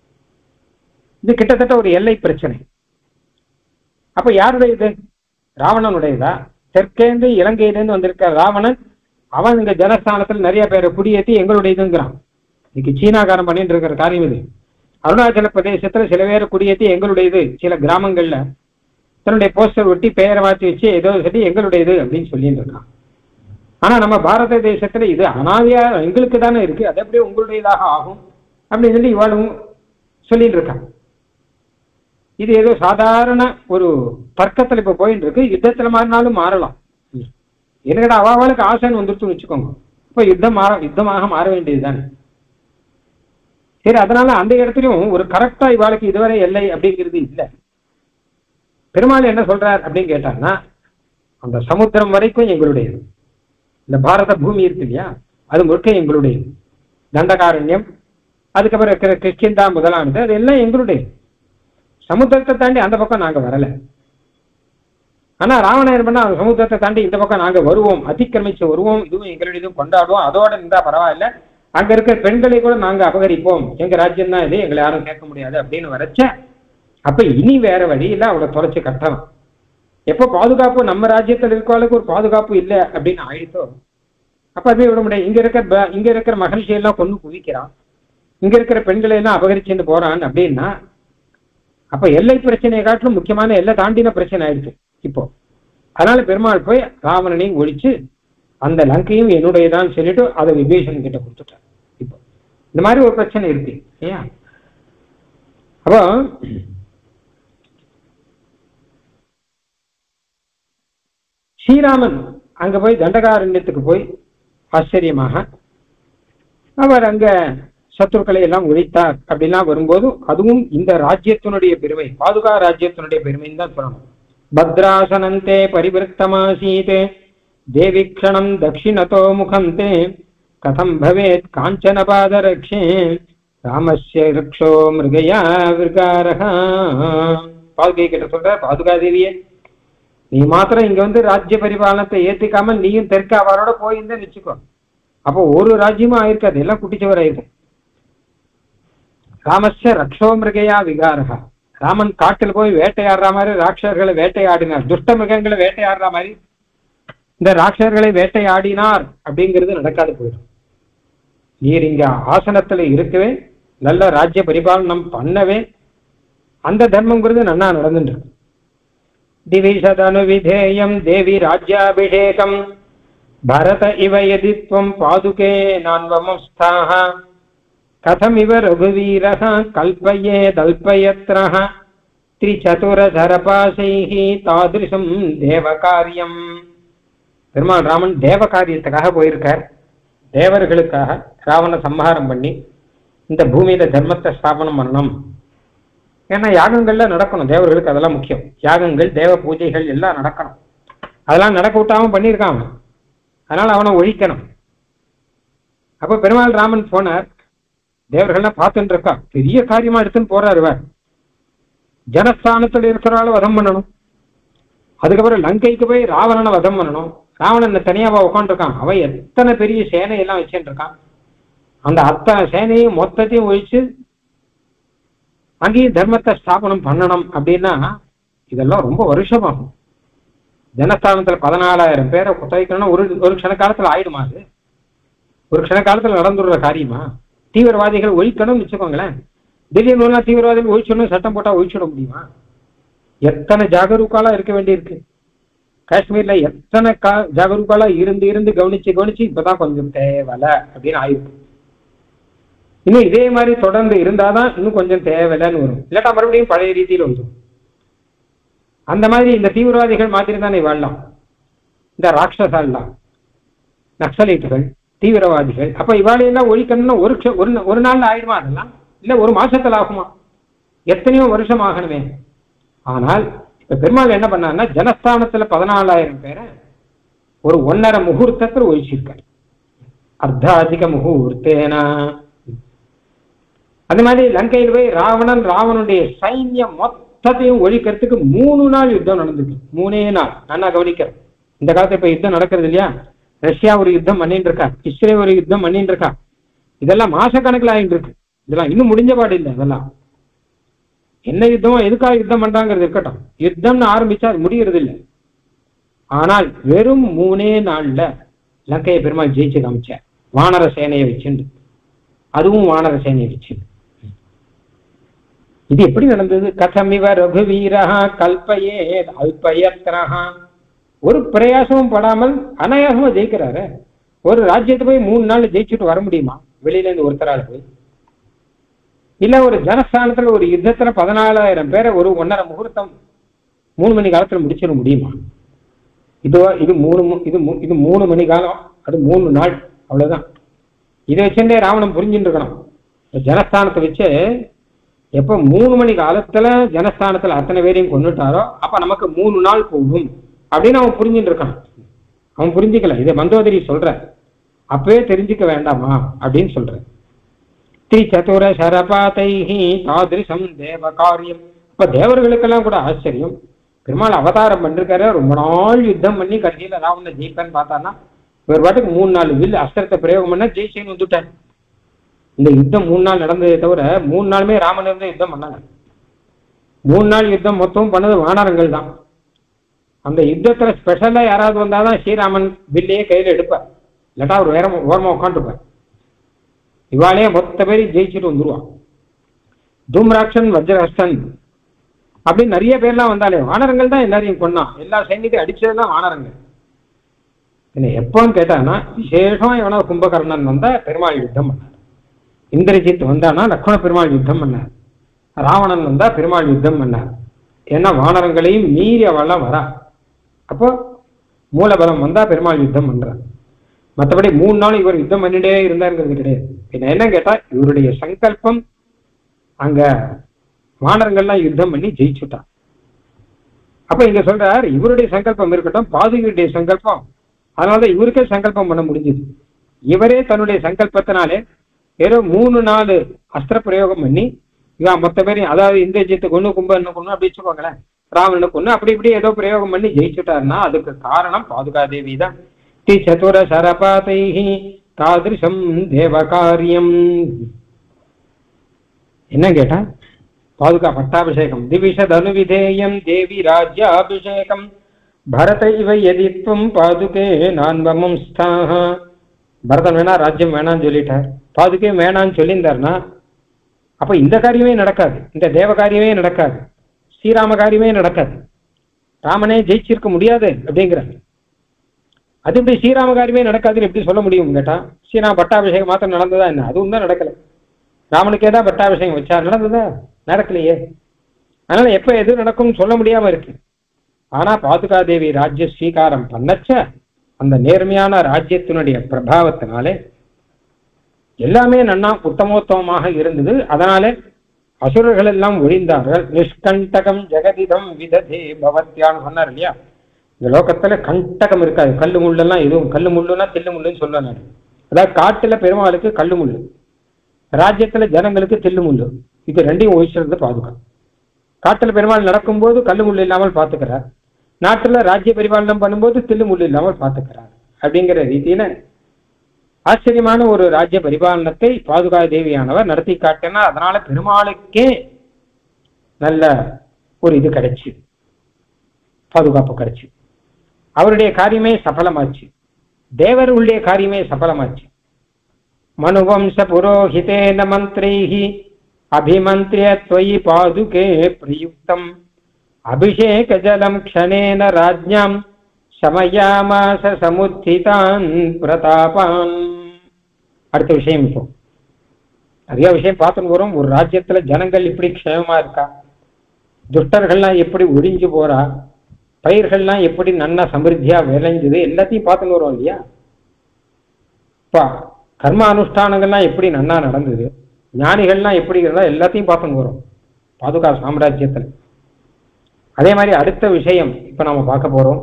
இது கிட்டத்தட்ட ஒரு எல்லை பிரச்சனை அப்ப யாருடைய இது ராவணனுடையதா தெற்கேந்து இலங்கையிலேருந்து வந்திருக்க ராவணன் அவன் இங்க ஜனஸ்தானத்தில் நிறைய பேரை குடியேற்றி எங்களுடையதுங்கிறான் இன்னைக்கு சீனாக்காரன் பண்ணிட்டு இருக்கிற காரியம் இது அருணாச்சல பிரதேசத்துல சில பேரை குடியேற்றி எங்களுடையது சில கிராமங்கள்ல தன்னுடைய போஸ்டர் ஒட்டி பெயரை மாற்றி வச்சு ஏதோ சொல்லி எங்களுடையது அப்படின்னு சொல்லிட்டு இருக்கான் ஆனா நம்ம பாரத தேசத்துல இது அனாதியா எங்களுக்கு தானே இருக்கு அது அப்படியே உங்களுடையதாக ஆகும் அப்படின்னு சொல்லி இவாளும் சொல்லிட்டு இருக்கான் இது ஏதோ சாதாரண ஒரு தர்க்கத்துல இப்ப போயிட்டு இருக்கு யுத்தத்துல மாறினாலும் மாறலாம் என்னடா அவளுக்கு ஆசைன்னு வந்துருச்சுன்னு வச்சுக்கோங்க இப்ப யுத்தம் மாற யுத்தமாக மாற வேண்டியதுதானே சரி அதனால அந்த இடத்துலயும் ஒரு கரெக்டா இவாளுக்கு இதுவரை எல்லை அப்படிங்கிறது இல்லை பெருமாள் என்ன சொல்றார் அப்படின்னு கேட்டாங்கன்னா அந்த சமுத்திரம் வரைக்கும் எங்களுடையது இந்த பாரத பூமி இருக்கு இல்லையா அது முழுக்க எங்களுடையது தண்டகாரண்யம் அதுக்கப்புறம் இருக்கிற கிஷ்கிந்தா முதலானது அது எல்லாம் எங்களுடையது சமுத்திரத்தை தாண்டி அந்த பக்கம் நாங்க வரல ஆனா ராவணன் பண்ணா அந்த சமுத்திரத்தை தாண்டி இந்த பக்கம் நாங்க வருவோம் அதிக்கிரமிச்சு வருவோம் இதுவும் எங்களுடையதும் கொண்டாடுவோம் அதோட இருந்தா பரவாயில்ல அங்க இருக்க பெண்களை கூட நாங்க அபகரிப்போம் எங்க ராஜ்யம் தான் இது எங்களை யாரும் கேட்க முடியாது அப்படின்னு வரைச்ச அப்ப இனி வேற வழி இல்ல அவளை தொலைச்சு கட்டணும் எப்போ பாதுகாப்பு நம்ம ராஜ்யத்தில் இருக்கவளுக்கு ஒரு பாதுகாப்பு இல்லை அப்படின்னு ஆயிடுத்தோ அப்ப அதே விட முடியாது இங்க இருக்கிற ப- இங்க இருக்கிற மகிழ்ச்சி எல்லாம் கொண்டு குவிக்கிறான் இங்க இருக்கிற பெண்களை எல்லாம் அபகரிச்சுட்டு போறான் அப்படின்னா அப்ப எல்லை பிரச்சனையை காட்டிலும் முக்கியமான எல்லை தாண்டின பிரச்சனை ஆயிடுச்சு இப்போ அதனால பெருமாள் போய் ராவணனை ஒழிச்சு அந்த லங்கையும் என்னுடையதான் சொல்லிட்டு அதை விபீஷன் கிட்ட கொடுத்துட்டார் இப்போ இந்த மாதிரி ஒரு பிரச்சனை இருக்கு இல்லையா அப்போ ஸ்ரீராமன் அங்க போய் தண்டகாரண்யத்துக்கு போய் ஆச்சரியமாக அவர் அங்க சத்துருக்களை எல்லாம் ஒழித்தார் அப்படிலாம் வரும்போது அதுவும் இந்த ராஜ்யத்தினுடைய பெருமை பாதுகா ராஜ்யத்தினுடைய பெருமைன்னு தான் சொல்லணும் பத்ராசனந்தே பரிவிருத்தமாசீத் தேவிக்ஷணம் தட்சிணதோ முகம் தே கதம் பவேத் காஞ்சன பாதரக்ஷே ராமஸ்ய ரிக்ஷோ மிருகயா விருகாரகா பாதுகை கிட்ட சொல்ற பாதுகா தேவியே நீ மாத்திரம் இங்க வந்து ராஜ்ய பரிபாலனத்தை ஏத்துக்காம நீயும் தெற்கு அவரோட போயிருந்தேன்னு வச்சுக்கோ அப்போ ஒரு ராஜ்யமும் ஆயிருக்காது எல்லாம் குட்டிச்சவர் ஆயிருக்கும் ராமஸ்ய ரக்ஷோ மிருகையா விகாரகா ராமன் காட்டில் போய் வேட்டையாடுற மாதிரி ராட்சர்களை வேட்டையாடினார் துஷ்ட மிருகங்களை வேட்டையாடுற மாதிரி இந்த ராட்சர்களை வேட்டையாடினார் அப்படிங்கிறது நடக்காது போயிடும் நீர் இங்க ஆசனத்துல இருக்கவே நல்ல ராஜ்ய பரிபாலனம் பண்ணவே அந்த தர்மங்கிறது நன்னா நடந்துட்டு இருக்கு. திவிஷதனு விதேயம் தேவி ராஜ்யாபிஷேகம் பரத இவ யதி त्वं பாதுகே நான்வமஸ்தாः கதமிவ ரகுவீரः கல்பயேதல்பயத்ரः திரிச்சதுரசரபாசைः தாதிருஷம் தேவகாரியம் பெருமாள் ராமன் தேவ காரியத்துக்காக போயிருக்கார் தேவர்களுக்காக ராவண சம்ஹாரம் பண்ணி இந்த பூமியில தர்மத்தை ஸ்தாபனம் பண்ணணும் ஏன்னா யாகங்கள்ல நடக்கணும் தேவர்களுக்கு அதெல்லாம் முக்கியம் யாகங்கள் தேவ பூஜைகள் எல்லாம் நடக்கணும் அதெல்லாம் நடக்க விட்டாம பண்ணியிருக்கான் அவன் அதனால அவனை ஒழிக்கணும் அப்ப பெருமாள் ராமன் போனார் தேவர்கள்லாம் பார்த்துட்டு இருக்கா பெரிய காரியமா எடுத்துன்னு போறாரு இவர் ஜனஸ்தானத்துல இருக்கிறால வதம் பண்ணணும் அதுக்கப்புறம் லங்கைக்கு போய் ராவணனை வதம் பண்ணணும் ராவணன் தனியாவா உட்காந்துருக்கான் அவன் எத்தனை பெரிய சேனையெல்லாம் வச்சுட்டு இருக்கான் அந்த அத்தனை சேனையும் மொத்தத்தையும் ஒழிச்சு அங்கேயும் தர்மத்தை ஸ்தாபனம் பண்ணணும் அப்படின்னா இதெல்லாம் ரொம்ப வருஷமாகும் ஜனஸ்தானத்துல பதினாலாயிரம் பேரை குத்தகைக்கணும்னா ஒரு ஒரு க்ஷண காலத்துல ஆயிடுமா அது ஒரு க்ஷண காலத்துல நடந்துடுற காரியமா தீவிரவாதிகள் ஒழிக்கணும்னு வச்சுக்கோங்களேன் திடீர்னு ஒரு நாள் தீவிரவாதிகள் ஒழிச்சணும் சட்டம் போட்டா ஒழிச்சிட முடியுமா எத்தனை ஜாகரூக்காலா இருக்க வேண்டியிருக்கு காஷ்மீர்ல எத்தனை கா ஜாகரூக்காலா இருந்து இருந்து கவனிச்சு கவனிச்சு இப்பதான் கொஞ்சம் தேவலை அப்படின்னு ஆயிருக்கு இன்னும் இதே மாதிரி தொடர்ந்து இருந்தாதான் இன்னும் கொஞ்சம் தேவையில்லைன்னு வரும் இல்லாட்டா மறுபடியும் பழைய ரீதியில் வந்துடும் அந்த மாதிரி இந்த தீவிரவாதிகள் மாதிரி தானே வாழலாம் இந்த ராட்சசாலாம் நக்சலைட்டுகள் தீவிரவாதிகள் அப்ப இவாளையெல்லாம் ஒழிக்கணும்னா ஒரு க்ஷ- ஒரு நா- ஒரு நாள்ல ஆயிடுமா அதெல்லாம் இல்ல ஒரு மாசத்துல ஆகுமா எத்தனையோ வருஷம் ஆகணுமே ஆனால் இப்ப பெருமாள் என்ன பண்ணாருன்னா ஜனஸ்தானத்துல பதினாலாயிரம் பேரை ஒரு ஒன்னரை முகூர்த்தத்தில் ஒழிச்சிருக்கார் அர்த்தாதிக முகூர்த்தேனா அந்த மாதிரி லங்கையில் போய் ராவணன் ராவனுடைய சைன்யம் மொத்தத்தையும் ஒழிக்கிறதுக்கு மூணு நாள் யுத்தம் நடந்திருக்கு மூணே நாள் நல்லா கவனிக்கிறேன் இந்த காலத்துல இப்ப யுத்தம் நடக்கிறது இல்லையா ரஷ்யா ஒரு யுத்தம் பண்ணிட்டு இருக்கா இஸ்ரேல் ஒரு யுத்தம் பண்ணிட்டு இருக்கா இதெல்லாம் மாசக்கணக்கில் ஆகிட்டு இருக்கு இதெல்லாம் இன்னும் முடிஞ்ச பாடு இல்லை இதெல்லாம் என்ன யுத்தமோ எதுக்காக யுத்தம் பண்றாங்கிறது இருக்கட்டும் யுத்தம்னு ஆரம்பிச்சா அது முடியறது இல்லை ஆனால் வெறும் மூணே நாள்ல லங்கையை பெருமாள் ஜெயிச்சு காமிச்சார் வானர சேனையை வச்சுண்டு அதுவும் வானர சேனையை வச்சு இது எப்படி நடந்தது கதமிவ ரகுவீரஹா கல்பயே அல்பயத்ரஹா ஒரு பிரயாசமும் படாமல் அனாயாசமா ஜெயிக்கிறாரு ஒரு ராஜ்யத்தை போய் மூணு நாள் ஜெயிச்சுட்டு வர முடியுமா வெளியில இருந்து ஒருத்தரால போய் இல்ல ஒரு ஜனஸ்தானத்துல ஒரு யுத்தத்துல பதினாலாயிரம் பேரை ஒரு ஒன்னரை முகூர்த்தம் மூணு மணி காலத்துல முடிச்சிட முடியுமா இது இது மூணு மு- இது மூ- இது மூணு மணி காலம் அது மூணு நாள் அவ்வளவுதான் இதை வச்சுட்டே ராவணன் புரிஞ்சுட்டு இருக்கணும் இந்த ஜனஸ்தானத்தை வச்சு எப்ப மூணு மணி காலத்துல ஜனஸ்தானத்துல அத்தனை பேரையும் கொண்டுட்டாரோ அப்ப நமக்கு மூணு நாள் போகும் அப்படின்னு அவன் புரிஞ்சுட்டு இருக்கான் அவன் புரிஞ்சுக்கல இதை மந்தோதரி சொல்ற அப்பவே தெரிஞ்சுக்க வேண்டாமா அப்படின்னு சொல்ற திரிச்சதுர சரபாதைஹி தாதிருஷம் தேவ காரியம் இப்ப தேவர்களுக்கெல்லாம் கூட ஆச்சரியம் பெருமாள் அவதாரம் பண்ணிருக்காரு ரொம்ப நாள் யுத்தம் பண்ணி கடைசியில ராவண ஜெயிப்பேன்னு பார்த்தான்னா இவர் பாட்டுக்கு மூணு நாலு வில் அஸ்திரத்தை பிரயோகம் பண்ண ஜெயிச்சேன்னு வந்துட்டார் இந்த யுத்தம் மூணு நாள் நடந்ததே தவிர மூணு நாளுமே ராமன் இருந்து யுத்தம் பண்ணாங்க மூணு நாள் யுத்தம் மொத்தம் பண்ணது வானரங்கள் தான் அந்த யுத்தத்துல ஸ்பெஷலா யாராவது வந்தாதான் ஸ்ரீராமன் வில்லையே கையில எடுப்பார் இல்லாட்டா அவர் வேற ஓரமா உட்காந்துருப்பார் இவாளே மொத்த பேரையும் ஜெயிச்சுட்டு வந்துருவான் தூம்ராட்சன் வஜ்ரஹஸ்தன் அப்படின்னு நிறைய பேர்லாம் வந்தாலே வானரங்கள் தான் எல்லாரையும் கொன்னான் எல்லா சைன்யத்தையும் அடிச்சது தான் வானரங்கள் என்ன எப்போன்னு கேட்டான்னா விசேஷமா எவனா கும்பகர்ணன் வந்தா பெருமாள் யுத்தம் பண்ணார் இந்திரஜித் வந்தானா லக்ஷ்மண பெருமாள் யுத்தம் பண்ணார் ராவணன் வந்தா பெருமாள் யுத்தம் பண்ணார் ஏன்னா வானரங்களையும் மீறி அவெல்லாம் வரா அப்போ மூலபலம் வந்தா பெருமாள் யுத்தம் பண்றார் மற்றபடி மூணு நாள் இவர் யுத்தம் பண்ணிட்டே இருந்தாருங்கிறது கிடையாது என்ன என்ன கேட்டா இவருடைய சங்கல்பம் அங்க வானரங்கள்லாம் யுத்தம் பண்ணி ஜெயிச்சுட்டான் அப்ப இங்க சொல்றார் இவருடைய சங்கல்பம் இருக்கட்டும் பாதுகையுடைய சங்கல்பம் அதனாலதான் இவருக்கே சங்கல்பம் பண்ண முடிஞ்சது இவரே தன்னுடைய சங்கல்பத்தினாலே ஏதோ மூணு நாலு அஸ்திர பிரயோகம் பண்ணி இவன் மொத்த பேரையும் அதாவது இந்திரஜித்தை கொண்டு கும்பன்னு கொண்டு அப்படி வச்சுக்கோங்களேன் ராவணனை கொண்டு அப்படி இப்படி ஏதோ பிரயோகம் பண்ணி ஜெயிச்சுட்டாருன்னா அதுக்கு காரணம் பாதுகாதேவி தான் தி சதுர சரபாதைஹி தாதிருஷம் தேவகாரியம் என்ன கேட்டா பாதுகா பட்டாபிஷேகம் திவிஷத் அனுவிதேயம் தேவி ராஜ்யாபிஷேகம் பரத இவ எதித்வம் பாதுகே நான்வமம் ஸ்தாஹ பரதன் வேணா ராஜ்யம் வேணாம்னு சொல்லிட்டார் பாதுகே வேணாம்னு சொல்லியிருந்தாருன்னா அப்ப இந்த காரியமே நடக்காது இந்த தேவ காரியமே நடக்காது ஸ்ரீராம காரியமே நடக்காது ராமனே ஜெயிச்சிருக்க முடியாது அப்படிங்கிறார் அது இப்படி ஸ்ரீராம காரியமே நடக்காதுன்னு எப்படி சொல்ல முடியும் கேட்டா ஸ்ரீராம பட்டாபிஷேகம் மாத்திரம் நடந்ததா என்ன அதுவும் தான் நடக்கல ராமனுக்கே தான் பட்டாபிஷேகம் வச்சார் நடந்ததா நடக்கலையே அதனால எப்ப எது நடக்கும்னு சொல்ல முடியாம இருக்கு ஆனா பாதுகாதேவி ராஜ்ய ஸ்வீகாரம் பண்ணச்ச அந்த நேர்மையான ராஜ்யத்தினுடைய பிரபாவத்தினாலே எல்லாமே நன்னா உத்தமோத்தமமாக இருந்தது அதனாலே அசுரர்கள் எல்லாம் ஒழிந்தார்கள் நிஷ்கண்டகம் ஜெகதிதம் விததே பவத்யான்னு சொன்னார் இல்லையா இந்த லோகத்துல கண்டகம் இருக்காது கல்லு முள்ளெல்லாம் எதுவும் கல்லு முள்ளுன்னா தில்லு முள்ளுன்னு சொல்லுவேன் நான் அதாவது காட்டுல பெருமாளுக்கு கல்லு முள்ளு ராஜ்யத்துல ஜனங்களுக்கு தில்லு முள்ளு இது ரெண்டையும் ஒழிச்சிருந்து பாதுகா காட்டுல பெருமாள் நடக்கும்போது கல்லு முள்ளு இல்லாமல் பார்த்துக்கிறார் நாட்டுல ராஜ்ய பரிபாலனம் பண்ணும்போது தில்லு முள்ளு இல்லாமல் பார்த்துக்கிறார் அப்படிங்கிற ரீதியில ஆச்சரியமான ஒரு ராஜ்ய பரிபாலனத்தை பாதுகா தேவியானவர் நடத்தி காட்டினார் அதனால பெருமாளுக்கே நல்ல ஒரு இது கிடைச்சு பாதுகாப்பு கிடைச்சு அவருடைய காரியமே சஃலமாச்சு தேவர்களுடைய காரியமே சஃலமாச்சு மனுவம்ச புரோஹிதேன மந்திரைஹி அபிமந்திரிய त्वयि பாதுகே பிரயுக்தம் அபிஷேக ஜலம் க்ஷணேன ராஜ்ஞாம் சமயாமாச சமுத்திதான் பிரதாபான் அடுத்த விஷயம் இப்போ நிறைய விஷயம் பார்த்துன்னு வரும் ஒரு ராஜ்யத்துல ஜனங்கள் இப்படி க்ஷேமமா இருக்கா துஷ்டர்கள்லாம் எப்படி ஒழிஞ்சு போறா பயிர்கள்லாம் எப்படி நன்னா சமிருத்தியா விளைஞ்சது எல்லாத்தையும் பார்த்துன்னு வரும் இல்லையா இப்போ கர்ம அனுஷ்டானங்கள்லாம் எப்படி நன்னா நடந்தது ஞானிகள்லாம் எப்படி இருந்தா எல்லாத்தையும் பார்த்துன்னு வரும் பாதுகா சாம்ராஜ்யத்தில் அதே மாதிரி அடுத்த விஷயம் இப்ப நாம பார்க்க போறோம்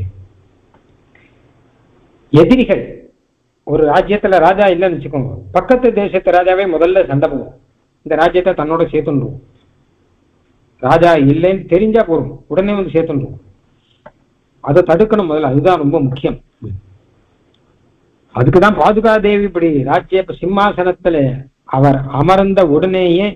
எதிரிகள் ஒரு ராஜ்யத்துல ராஜா இல்லைன்னு வச்சுக்கோங்க பக்கத்து தேசத்து ராஜாவே முதல்ல சண்டை போகும் இந்த ராஜ்யத்தை தன்னோட சேர்த்துண்டுருவோம் ராஜா இல்லைன்னு தெரிஞ்சா போறோம் உடனே வந்து சேர்த்துண்டுருவோம் அதை தடுக்கணும் முதல்ல அதுதான் ரொம்ப முக்கியம் அதுக்குதான் பாதுகா தேவி இப்படி ராஜ்ய சிம்மாசனத்துல அவர் அமர்ந்த உடனேயே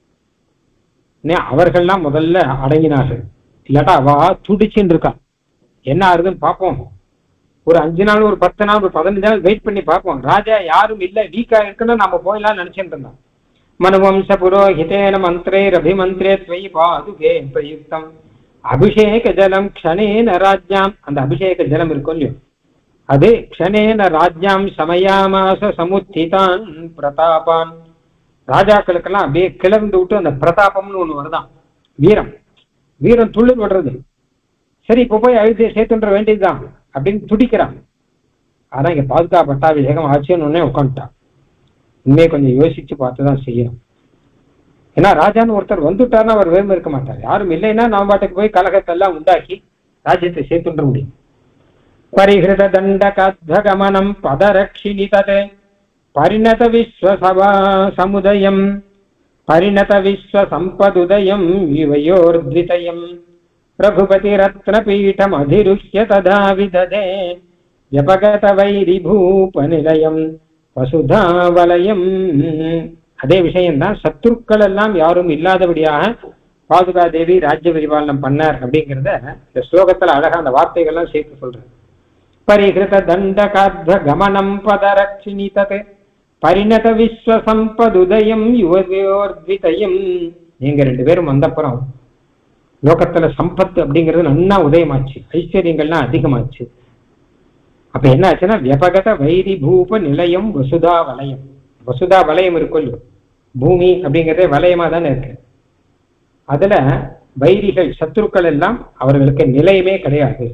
அவர்கள்லாம் முதல்ல அடங்கினார்கள் இல்லாட்டா அவ துடிச்சுன்னு இருக்கா என்ன ஆகுதுன்னு பார்ப்போம் ஒரு அஞ்சு நாள் ஒரு பத்து நாள் ஒரு பதினஞ்சு நாள் வெயிட் பண்ணி பார்ப்போம் ராஜா யாரும் இல்லை வீக்கா இருக்குன்னு நம்ம போயிடலாம் நினைச்சிட்டு இருந்தோம் மனுவம்ச புரோஹிதேன மந்திரேர் அபிமந்திரே துவயி பாதுகே பிரயுக்தம் அபிஷேக ஜலம் க்ஷணேன ராஜ்யாம் அந்த அபிஷேக ஜலம் இருக்கும் இல்லையோ அது க்ஷணேன ராஜ்யாம் சமயாமாச சமுத்திதான் பிரதாபான் ராஜாக்களுக்கெல்லாம் அப்படியே கிளர்ந்து விட்டு அந்த பிரதாபம்னு ஒண்ணு வருதான் வீரம் வீரம் துள்ளுர் விடுறது சரி இப்போ போய் அழுதியை சேர்த்துன்ற வேண்டியதுதான் அப்படின்னு துடிக்கிறான் ஆனா இங்க பாதுகா பட்டாபிஷேகம் ஆச்சுன்னு உடனே உட்காந்துட்டான் உண்மையை கொஞ்சம் யோசிச்சு பார்த்து தான் செய்யணும் ஏன்னா ராஜான்னு ஒருத்தர் வந்துட்டாருன்னா அவர் வேறும் இருக்க மாட்டார் யாரும் இல்லைன்னா நம்ம பாட்டுக்கு போய் கலகத்தெல்லாம் உண்டாக்கி ராஜ்யத்தை சேர்த்துன்ற முடியும் பரிஹிருத தண்டகத்வகமனம் பதரக்ஷிணி தத் பரிணத விஸ்வசபா சமுதயம் பரிணத விஸ்வசம்பதுதயம் இவையோர்த்விதயம் ரகுபதிரத்னபீఠம் அதிருஹ்ய ததா விததே ஜபகத வைரிபூபநிலையம் வசுதாவலயம் அதே விஷயம்தான் சத்துருக்கள் எல்லாம் யாரும் இல்லாதபடியாக பாதுகா தேவி ராஜ்ய பரிபாலனம் பண்ணார் அப்படிங்கிறத இந்த ஸ்லோகத்துல அழகா அந்த வார்த்தைகள்லாம் சேர்த்து சொல்றேன் பரிஹிருத தண்டகாத்வ கமனம் பதரக்ஷிணி தத் பரிணத விஸ்வசம்பதுதயம் யுவதியோர்த்விதயம் நீங்க ரெண்டு பேரும் வந்தப்புறம் லோகத்துல சம்பத்து அப்படிங்கிறது நன்னா உதயமாச்சு ஐஸ்வர்யங்கள்லாம் அதிகமாச்சு அப்ப என்ன ஆச்சுன்னா வியபகத வைரி பூப நிலையம் வசுதா வலயம் வசுதா வலயம் இருக்கும் இல்லையோ பூமி அப்படிங்கிறதே வலயமா தானே இருக்கு அதுல வைரிகள் சத்துருக்கள் எல்லாம் அவர்களுக்கு நிலையமே கிடையாது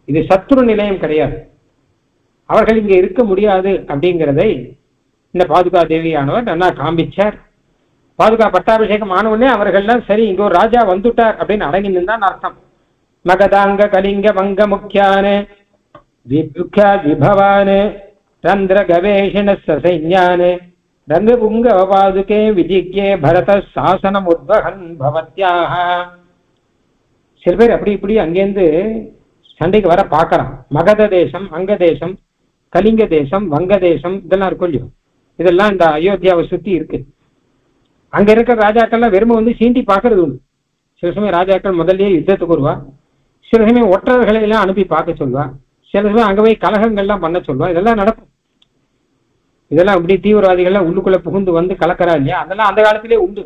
இது சத்ரு நிலையம் கிடையாது அவர்கள் இங்க இருக்க முடியாது அப்படிங்கிறதை இந்த பாதுகா தேவியானவர் நல்லா காண்பிச்சார் பாதுகா பட்டாபிஷேகம் ஆனவுடனே அவர்கள்லாம் சரி இங்க ஒரு ராஜா வந்துட்டார் அப்படின்னு அடங்கி நின்றான் அர்த்தம் மகதாங்க கலிங்க வங்க முக்கியானு விபுக்யா விபவானு ரந்திர கவேஷண சைன்யானு ரங்கபுங்க பாதுகே விதிக்கே பரத சாசனம் உத்வகன் பவத்யாக சில பேர் அப்படி இப்படி அங்கேருந்து சண்டைக்கு வர பார்க்கறான் மகத தேசம் அங்க தேசம் கலிங்க தேசம் வங்க தேசம் இதெல்லாம் இருக்கும் இல்லையோ இதெல்லாம் இந்த அயோத்தியாவை சுத்தி இருக்கு அங்க இருக்கிற ராஜாக்கள்லாம் வெறுமை வந்து சீண்டி பார்க்கறது உண்டு சில சமயம் ராஜாக்கள் முதல்லயே யுத்தத்துக்கு வருவா சில சமயம் ஒற்றர்களை எல்லாம் அனுப்பி பார்க்க சொல்வா சில சமயம் அங்க போய் கலகங்கள்லாம் பண்ண சொல்வா இதெல்லாம் நடக்கும் இதெல்லாம் இப்படி தீவிரவாதிகள்லாம் உள்ளுக்குள்ள புகுந்து வந்து கலக்கறா இல்லையா அதெல்லாம் அந்த காலத்திலே உண்டு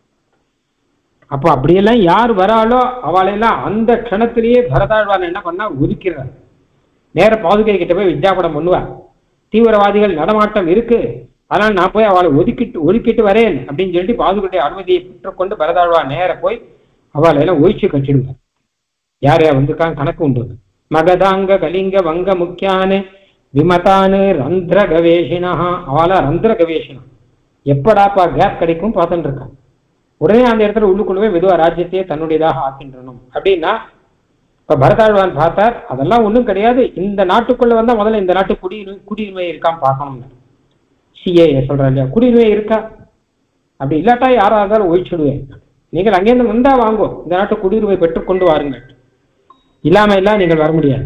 அப்போ அப்படியெல்லாம் யார் வராளோ அவளையெல்லாம் அந்த க்ஷணத்திலேயே பரதாழ்வான் என்ன பண்ணா ஒதுக்கிறார் நேர பாதுகை கிட்ட போய் வித்யாபனம் பண்ணுவா தீவிரவாதிகள் நடமாட்டம் இருக்கு அதனால் நான் போய் அவளை ஒதுக்கிட்டு ஒதுக்கிட்டு வரேன் அப்படின்னு சொல்லிட்டு பாதுகை அனுமதியை பெற்றுக்கொண்டு பரதாழ்வா நேர போய் அவளை எல்லாம் ஒழிச்சு கட்டிடுவார் யார் யார் வந்திருக்காங்க கணக்கு உண்டு மகதாங்க கலிங்க வங்க முக்கியானு விமதானு ரந்திர கவேஷினா அவளா ரந்திர கவேஷனா எப்படாப்பா கேப் கிடைக்கும் பார்த்துட்டு இருக்கான் உடனே அந்த இடத்துல உள்ளுக்குள்ளவே மெதுவா ராஜ்யத்தையே தன்னுடையதாக ஆக்கின்றணும் அப்படின்னா இப்ப பரதாழ்வான் பார்த்தார் அதெல்லாம் ஒண்ணும் கிடையாது இந்த நாட்டுக்குள்ள வந்தா முதல்ல இந்த நாட்டு குடியுரிமை குடியுரிமை இருக்கான்னு பார்க்கணும் சிஏஏ சொல்றா இல்லையா குடியுரிமை இருக்கா அப்படி இல்லாட்டா யாரா இருந்தாலும் ஒழிச்சுடுவேன் நீங்கள் அங்கேருந்து வந்தா வாங்கோ இந்த நாட்டு குடியுரிமை பெற்றுக்கொண்டு வாருங்கள் இல்லாம எல்லாம் நீங்கள் வர முடியாது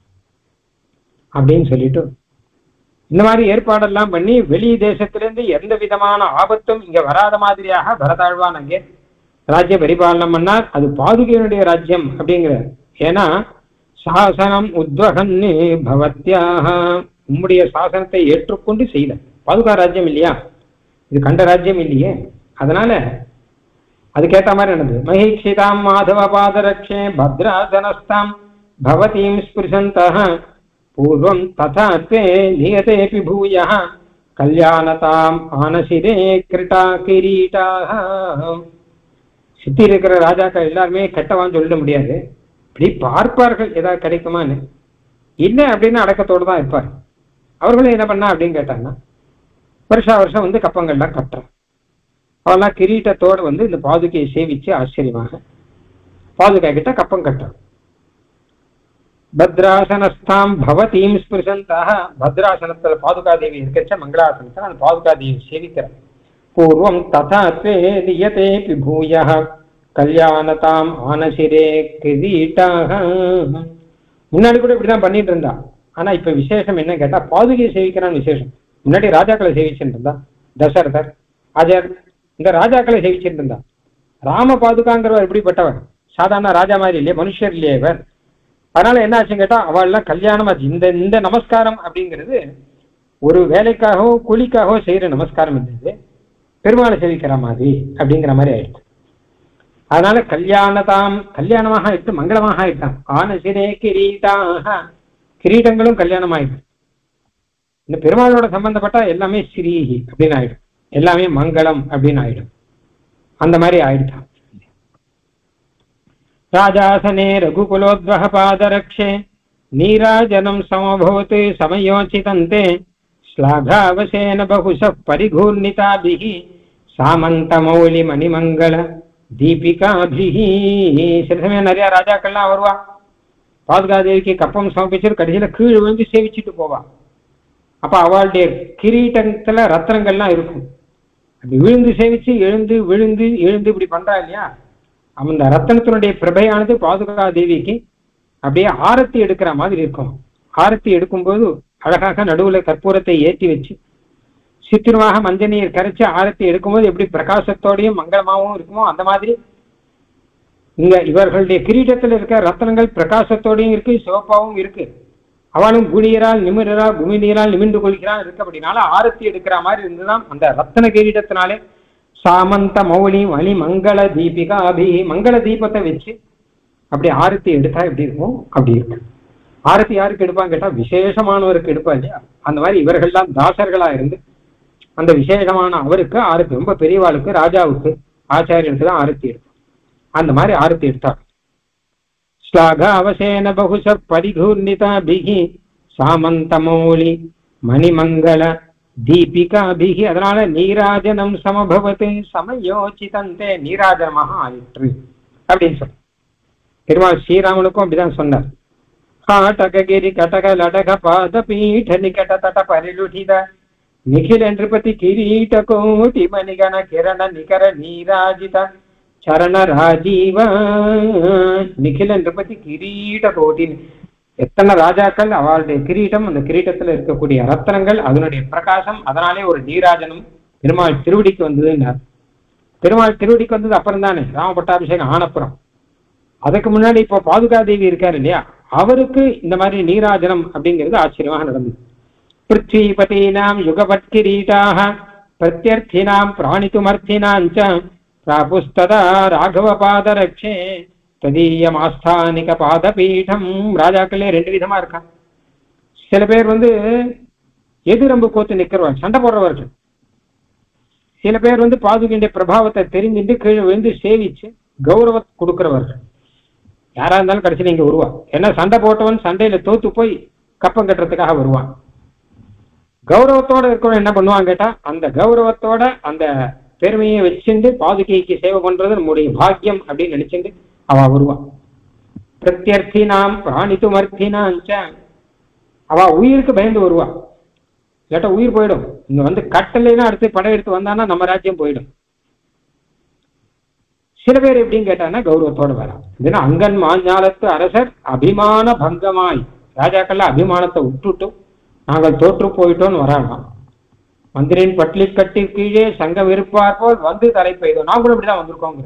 அப்படின்னு சொல்லிட்டு இந்த மாதிரி ஏற்பாடெல்லாம் பண்ணி வெளி தேசத்திலிருந்து எந்த விதமான ஆபத்தும் இங்க வராத மாதிரியாக பரதாழ்வான் அங்கே ராஜ்ய பரிபாலனம் பண்ணார் அது பாதுகையினுடைய ராஜ்யம் அப்படிங்கிறார் ஏன்னா சாசனம் உத்வகன்னு பவத்யாக உம்முடைய சாசனத்தை ஏற்றுக்கொண்டு செய்த பாதுகா ராஜ்யம் இல்லையா இது கண்ட ராஜ்யம் இல்லையே அதனால அதுக்கேத்த மாதிரி நடந்தது மகீக்ஷிதாம் மாதவ பாதரக்ஷே பத்ராசனஸ்தாம் பவதீம் ஸ்பிருஷந்தः பூர்வம் ததா தே நியதேபி பூயः கல்யாணதாம் ஆனசிரே கிருட்டா கிரீட்டாக சுத்தி இருக்கிற ராஜாக்கள் எல்லாருமே கெட்டவான்னு சொல்லிட முடியாது இப்படி பார்ப்பார்கள் ஏதாவது கிடைக்குமான்னு இல்லை அப்படின்னு அடக்கத்தோடு தான் இருப்பார் அவர்களும் என்ன பண்ணா அப்படின்னு கேட்டாங்கன்னா வருஷா வருஷம் வந்து கப்பங்கள்லாம் கட்டுறான் அவெல்லாம் கிரீட்டத்தோடு வந்து இந்த பாதுகையை சேவிச்சு ஆச்சரியமாக பாதுகா கிட்ட கப்பம் கட்டுறான் பத்ராசனஸ்தாம் பவதீம் ஸ்பிருஷந்தாக பத்ராசனத்துல பாதுகா தேவி இருக்கச்ச மங்களாசனத்துல அந்த பாதுகா தேவி சேவிக்கிறார் பூர்வம் ததா தே நியதேபி பூய கல்யாணதாம் ஆனசிரே கிரீட்டாக முன்னாடி கூட இப்படிதான் பண்ணிட்டு இருந்தா ஆனா இப்ப விசேஷம் என்ன கேட்டா பாதுகையை சேவிக்கிறான் விசேஷம் முன்னாடி ராஜாக்களை சேவிச்சுட்டு இருந்தா தசரதர் ஆஜர் இந்த ராஜாக்களை சேவிச்சுட்டு இருந்தா ராம பாதுகாங்கிறவர் எப்படிப்பட்டவர் சாதாரண ராஜா மாதிரி இல்லையே மனுஷர் இல்லையே இவர் அதனால என்ன ஆச்சுன்னு கேட்டா அவள்லாம் கல்யாணம் ஆச்சு இந்த இந்த நமஸ்காரம் அப்படிங்கிறது ஒரு வேலைக்காகவோ கூலிக்காகவோ செய்யற நமஸ்காரம் இருந்தது பெருமாளை சேவிக்கிற மாதிரி அப்படிங்கிற மாதிரி ஆயிடுச்சு அதனால கல்யாணதாம் கல்யாணமாக ஆயிட்டு மங்களமாக ஆயிட்டான் ஆனசிரே கிரீட்டாக கிரீடங்களும் கல்யாணம் ஆயிடுச்சு இந்த பெருமாளோட சம்பந்தப்பட்ட எல்லாமே ஸ்ரீஹி அப்படின்னு ஆயிடும் எல்லாமே மங்களம் அப்படின்னு ஆயிடும் அந்த மாதிரி ஆயிடுச்சான் ராஜாசனே ரகுகுலோத்வக பாதரக்ஷே நீராஜனம் சமபவத் சமயோச்சிதந்தே ஸ்லாகாவசேன பகுஷ பரிகூர்ணிதாபிः சாமந்தமௌலி மணிமங்கள தீபிகாபிஹி சில சமயம் நிறைய ராஜாக்கள்லாம் வருவா பாதுகாதேவிக்கு கப்பம் சமர்ப்பிச்சு கடைசியில கீழ் விழுந்து சேவிச்சுட்டு போவா அப்ப அவளுடைய கிரீட்டத்துல ரத்னங்கள்லாம் இருக்கும் அப்படி விழுந்து சேவிச்சு எழுந்து விழுந்து எழுந்து இப்படி பண்றா இல்லையா அந்த ரத்தனத்தினுடைய பிரபையானது பாதுகா தேவிக்கு அப்படியே ஆரத்தி எடுக்கிற மாதிரி இருக்கும் ஆரத்தி எடுக்கும்போது அழகாக நடுவுல கற்பூரத்தை ஏற்றி வச்சு சித்திரமாக மஞ்சள் நீர் கரைச்சு ஆரத்தி எடுக்கும்போது எப்படி பிரகாசத்தோடையும் மங்களமாகவும் இருக்குமோ அந்த மாதிரி இங்க இவர்களுடைய கிரீடத்தில் இருக்க ரத்தனங்கள் பிரகாசத்தோடையும் இருக்கு சிவப்பாவும் இருக்கு அவனும் குணியரால் நிமிரால் குமிநீரால் நிமிர்ந்து கொள்கிறான் இருக்கு அப்படின்னால ஆரத்தி எடுக்கிற மாதிரி இருந்துதான் அந்த ரத்தன கிரீடத்தினாலே சாமந்த மௌலி மணி மங்கள தீபிகா அபி மங்கள தீபத்தை வச்சு அப்படி ஆரத்தி எடுத்தா எப்படி இருக்கும் அப்படி இருக்கு ஆரத்தி யாருக்கு எடுப்பான்னு கேட்டா விசேஷமானவருக்கு எடுப்பா இல்லையா அந்த மாதிரி இவர்கள்லாம் தாசர்களா இருந்து அந்த விசேஷமான அவருக்கு ஆரத்தி ரொம்ப பெரியவாளுக்கு ராஜாவுக்கு ஆச்சாரியனுக்கு தான் ஆரத்தி எடுக்கும் அந்த மாதிரி ஆரத்தி எடுத்தார் श्लाघावशेन बहुश परिघूर्णिताभिः சாமந்தமௌலி மணிமங்கள தீபிகாபிகி அதனால நீராஜனம் சமபவத்து சமயோசிதந்தே நீராஜனமாக ஆயிற்று அப்படின்னு சொல்ற பெருமாள் ஸ்ரீராமனுக்கும் அப்படிதான் சொன்னார் காட்டககிரி கடக லடக பாத பீఠ நிகட தட பரிலுடித நிఖில நிருபதி கிரீட கோட்டி மணிகண கிரண நிகர நீராஜித சரண ராஜீவ நிఖில நிருபதி கிரீட கோட்டி எத்தனை ராஜாக்கள் அவளுடைய கிரீட்டம் அந்த கிரீட்டத்துல இருக்கக்கூடிய ரத்னங்கள் அதனுடைய பிரகாசம் அதனாலே ஒரு நீராஜனம் பெருமாள் திருவடிக்கு வந்ததுன்னார் பெருமாள் திருவடிக்கு வந்தது அப்புறம் தானே ராம பட்டாபிஷேகம் ஆனப்புறம் அதுக்கு முன்னாடி இப்போ பாதுகாதேவி இருக்காரு இல்லையா அவருக்கு இந்த மாதிரி நீராஜனம் அப்படிங்கிறது ஆச்சரியமாக நடந்தது பிருத்விபதீனாம் யுகபத் கிரீட்டாக பிரத்யர்த்தினாம் பிராணித்துமர்த்தினாஞ்ச பிராபுஸ்ததா ராகவ பாதரட்சே ததீயம் ஆஸ்தானிக பாதபீடம் ராஜாக்களே ரெண்டு விதமா இருக்கான் சில பேர் வந்து எதிரம்பு கோத்து நிக்கிறவர்கள் சண்டை போடுறவர்கள் சில பேர் வந்து பாதுகையுடைய பிரபாவத்தை தெரிஞ்சுட்டு கீழே விழுந்து சேவிச்சு கௌரவ கொடுக்கிறவர்கள் யாரா இருந்தாலும் கடைசியில் இங்க வருவான் ஏன்னா சண்டை போட்டவன் சண்டையில தோத்து போய் கப்பம் கட்டுறதுக்காக வருவான் கௌரவத்தோட இருக்கவன் என்ன பண்ணுவான் கேட்டா அந்த கௌரவத்தோட அந்த பெருமையை வச்சுட்டு பாதுகைக்கு சேவை பண்றது நம்முடைய பாக்கியம் அப்படின்னு நினைச்சுட்டு அவ வருவான் பிரத்யர்த்தினாம் பிராணித்துமர்த்தினாஞ்ச அவ உயிருக்கு பயந்து வருவா இல்லாட்டா உயிர் போயிடும் இங்க வந்து கட்டலைன்னா அடுத்து படையெடுத்து வந்தான்னா நம்ம ராஜ்யம் போயிடும் சில பேர் எப்படின்னு கேட்டாங்கன்னா கௌரவத்தோட வரலாம் இதுனா அங்கன் மாஞ்சாலத்து அரசர் அபிமான பங்கமாய் ராஜாக்கள்ல அபிமானத்தை விட்டுட்டு நாங்கள் தோற்று போயிட்டோம்னு வராலாம் மந்திரின் பட்லி கட்டி கீழே சங்கம் இருப்பார் போல் வந்து தலை பெய்தோம் நாங்களும் இப்படிதான் வந்திருக்கோங்கிற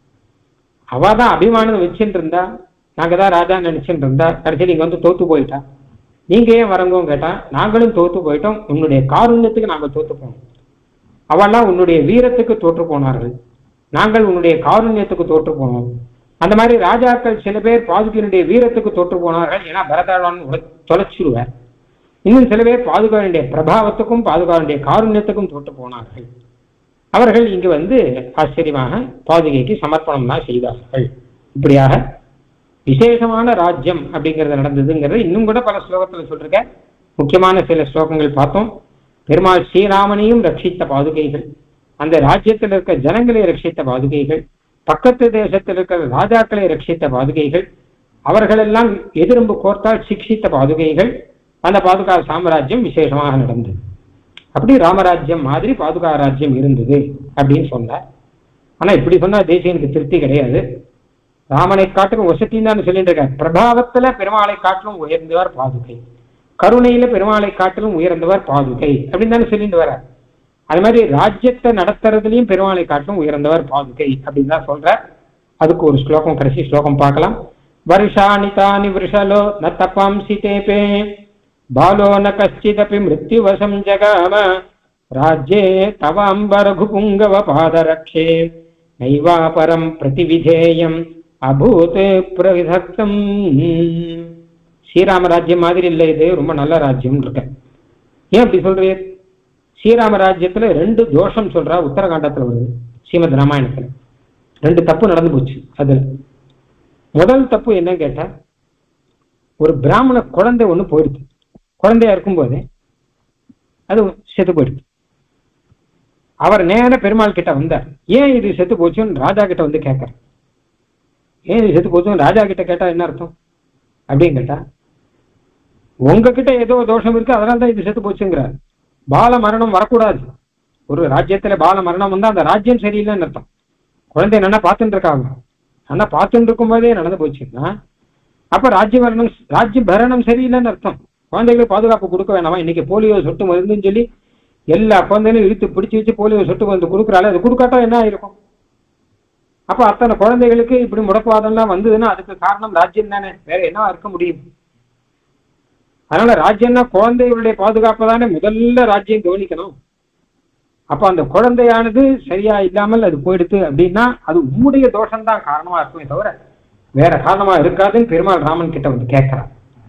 அவ தான் அபிமானம் வச்சுட்டு இருந்தா நாங்க தான் ராஜா நினைச்சுட்டு இருந்தா கடைசி நீங்க வந்து தோத்து போயிட்டா நீங்க ஏன் வரங்கோன்னு கேட்டா நாங்களும் தோத்து போயிட்டோம் உன்னுடைய காருண்யத்துக்கு நாங்கள் தோத்து போனோம் அவெல்லாம் உன்னுடைய வீரத்துக்கு தோற்று போனார்கள் நாங்கள் உன்னுடைய காருண்யத்துக்கு தோற்று போனோம் அந்த மாதிரி ராஜாக்கள் சில பேர் பாதுகையினுடைய வீரத்துக்கு தோற்று போனார்கள் ஏன்னா பரதாழ்வான் தொலைச்சிருவார் இன்னும் சில பேர் பாதுகாவனுடைய பிரபாவத்துக்கும் பாதுகாவனுடைய காருண்யத்துக்கும் தோற்று போனார்கள் அவர்கள் இங்கு வந்து ஆச்சரியமாக பாதுகைக்கு சமர்ப்பணம்லாம் செய்தார்கள் இப்படியாக விசேஷமான ராஜ்யம் அப்படிங்கிறது நடந்ததுங்கிறது இன்னும் கூட பல ஸ்லோகத்தில் சொல்லிருக்க முக்கியமான சில ஸ்லோகங்கள் பார்த்தோம் பெருமாள் ஸ்ரீராமனையும் ரட்சித்த பாதுகைகள் அந்த ராஜ்யத்தில் இருக்க ஜனங்களை ரட்சித்த பாதுகைகள் பக்கத்து தேசத்தில் இருக்கிற ராஜாக்களை ரட்சித்த பாதுகைகள் அவர்களெல்லாம் எதிரம்பு கோர்த்தால் சிக்ஷித்த பாதுகைகள் அந்த பாதுகா சாம்ராஜ்யம் விசேஷமாக நடந்தது அப்படி ராமராஜ்யம் மாதிரி பாதுகா ராஜ்யம் இருந்தது அப்படின்னு சொன்னார் ஆனா இப்படி சொன்னா தேசியனுக்கு திருப்தி கிடையாது ராமனை காட்டிலும் வசத்தின்னு தான் சொல்லிட்டு இருக்கார் பிரபாவத்துல பெருமாளை காட்டிலும் உயர்ந்தவர் பாதுகை கருணையில பெருமாளை காட்டிலும் உயர்ந்தவர் பாதுகை அப்படின்னு தானே சொல்லிட்டு வர்றார் அது மாதிரி ராஜ்யத்தை நடத்துறதுலயும் பெருமாளை காட்டிலும் உயர்ந்தவர் பாதுகை அப்படின்னு தான் சொல்றார் அதுக்கு ஒரு ஸ்லோகம் கடைசி ஸ்லோகம் பார்க்கலாம் வருஷாணி தானி விருஷலோ ந தபாம்சி தேபே பாலோ ந கஷ்டிதபி மிருத்யுவசம் ஜகாம ராஜ்யே தவாம்பரகுபுங்கவ பாதரக்ஷே நைவா பரம் பிரதிவிதேயம் அபூத் பிரவிதக்தம் ஸ்ரீராம ராஜ்யம் மாதிரி இல்லை இது ரொம்ப நல்ல ராஜ்யம் இருக்க ஏன் அப்படி சொல்றீர் ஸ்ரீராம ராஜ்யத்துல ரெண்டு தோஷம் சொல்றா உத்தரகாண்டத்துல வருது ஸ்ரீமத் ராமாயணத்துல ரெண்டு தப்பு நடந்து போச்சு அதுல முதல் தப்பு என்ன கேட்டா ஒரு பிராமண குழந்தை ஒண்ணு போயிடுது குழந்தையா இருக்கும்போது அது செத்து போயிடுது அவர் நேர பெருமாள் கிட்ட வந்தார் ஏன் இது செத்து போச்சுன்னு ராஜா கிட்ட வந்து கேட்கறார் ஏன் இது செத்து போச்சுன்னு ராஜா கிட்ட கேட்டா என்ன அர்த்தம் அப்படின்னு கேட்டா உங்ககிட்ட ஏதோ தோஷம் இருக்கு அதனால தான் இது செத்து போச்சுங்கிறார் பால மரணம் வரக்கூடாது ஒரு ராஜ்யத்துல பால மரணம் வந்தா அந்த ராஜ்யம் சரியில்லைன்னு அர்த்தம் குழந்தை நல்லா பார்த்துட்டு இருக்காங்க நல்லா பார்த்துட்டு இருக்கும்போதே நடந்து போச்சுன்னா அப்ப ராஜ்ய மரணம் ராஜ்ய பரணம் சரியில்லைன்னு அர்த்தம் குழந்தைகளுக்கு பாதுகாப்பு கொடுக்க வேணாமா இன்னைக்கு போலியோ சொட்டு மருந்துன்னு சொல்லி எல்லா குழந்தைகளும் இழுத்து பிடிச்சி வச்சு போலியோ சொட்டு மருந்து கொடுக்குறாள் அது கொடுக்காட்டா என்ன ஆயிருக்கும் அப்ப அத்தனை குழந்தைகளுக்கு இப்படி முடக்குவாதம்லாம் வந்ததுன்னா அதுக்கு காரணம் ராஜ்யம் தானே வேற என்ன இருக்க முடியும் அதனால ராஜ்யம்னா குழந்தைகளுடைய பாதுகாப்பு தானே முதல்ல ராஜ்யம் கவனிக்கணும் அப்ப அந்த குழந்தையானது சரியா இல்லாமல் அது போயிடுது அப்படின்னா அது உம்முடைய தோஷம்தான் காரணமா இருக்குமே தவிர வேற காரணமா இருக்காதுன்னு பெருமாள் ராமன் கிட்ட வந்து கேட்கிறார்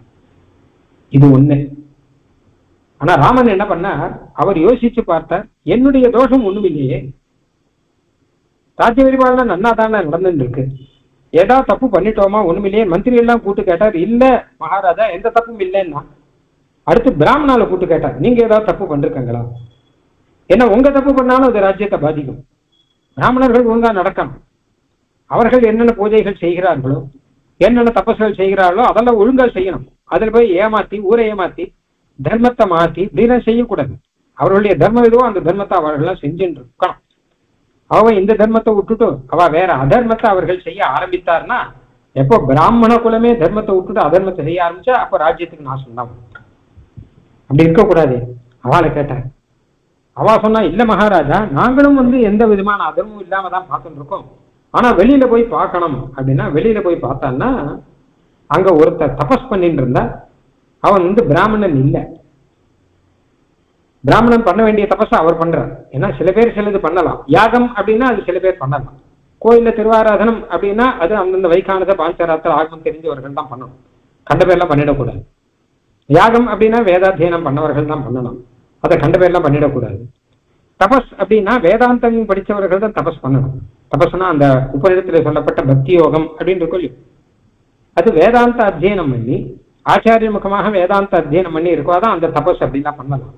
இது ஒண்ணு ஆனா ராமன் என்ன பண்ணார் அவர் யோசிச்சு பார்த்தார் என்னுடைய தோஷம் ஒண்ணும் இல்லையே ராஜ்ய பரிபாலனை நன்னா தானே நடந்துட்டு இருக்கு ஏதாவது தப்பு பண்ணிட்டோமா ஒண்ணுமில்லையே மந்திரி எல்லாம் கூட்டு கேட்டார் இல்ல மகாராஜா எந்த தப்பும் இல்லைன்னா அடுத்து பிராமணால கூட்டு கேட்டார் நீங்க ஏதாவது தப்பு பண்ணிருக்கீங்களா ஏன்னா உங்க தப்பு பண்ணாலும் அது ராஜ்யத்தை பாதிக்கும் பிராமணர்கள் ஒழுங்கா நடக்கணும் அவர்கள் என்னென்ன பூஜைகள் செய்கிறார்களோ என்னென்ன தபசுகள் செய்கிறார்களோ அதெல்லாம் ஒழுங்கா செய்யணும் அதுல போய் ஏமாத்தி ஊரை ஏமாத்தி தர்மத்தை மாத்தி இப்படிலாம் செய்யக்கூடாது அவர்களுடைய தர்மம் எதுவோ அந்த தர்மத்தை அவர்கள்லாம் செஞ்சுட்டு இருக்கணும் அவன் இந்த தர்மத்தை விட்டுட்டு அவ வேற அதர்மத்தை அவர்கள் செய்ய ஆரம்பித்தார்னா எப்போ பிராமண குலமே தர்மத்தை விட்டுட்டு அதர்மத்தை செய்ய ஆரம்பிச்சா அப்போ ராஜ்யத்துக்கு நாசம் தான் அப்படி இருக்கக்கூடாது அவளை கேட்டார் அவ சொன்னா இல்ல மகாராஜா நாங்களும் வந்து எந்த விதமான அதர்மமும் இல்லாம தான் பார்த்துட்டு இருக்கோம் ஆனா வெளியில போய் பார்க்கணும் அப்படின்னா வெளியில போய் பார்த்தான்னா அங்க ஒருத்தர் தபஸ் பண்ணிட்டு இருந்தா அவன் வந்து பிராமணன் இல்லை பிராமணன் பண்ண வேண்டிய தபஸை அவர் பண்றார் ஏன்னா சில பேர் சிலது பண்ணலாம் யாகம் அப்படின்னா அது சில பேர் பண்ணலாம் கோயில்ல திருவாராதனம் அப்படின்னா அது அந்தந்த வைகானத பாஞ்சராத்திர ஆகமம் தெரிஞ்சவர்கள் தான் பண்ணணும் கண்ட பேர்லாம் பண்ணிடக்கூடாது யாகம் அப்படின்னா வேதாத்தியனம் பண்ணவர்கள் தான் பண்ணணும் அதை கண்ட பேர்லாம் பண்ணிடக்கூடாது தபஸ் அப்படின்னா வேதாந்தம் படித்தவர்கள் தான் தபஸ் பண்ணணும் தபஸ்னா அந்த உபரிடத்தில் சொல்லப்பட்ட பக்தி யோகம் அப்படின்னு இருக்கும் இல்லையோ? அது வேதாந்த அத்தியனம் பண்ணி ஆச்சாரிய முகமாக வேதாந்த அத்தியனம் பண்ணி இருக்கோ தான் அந்த தபஸ் அப்படிலாம் பண்ணலாம்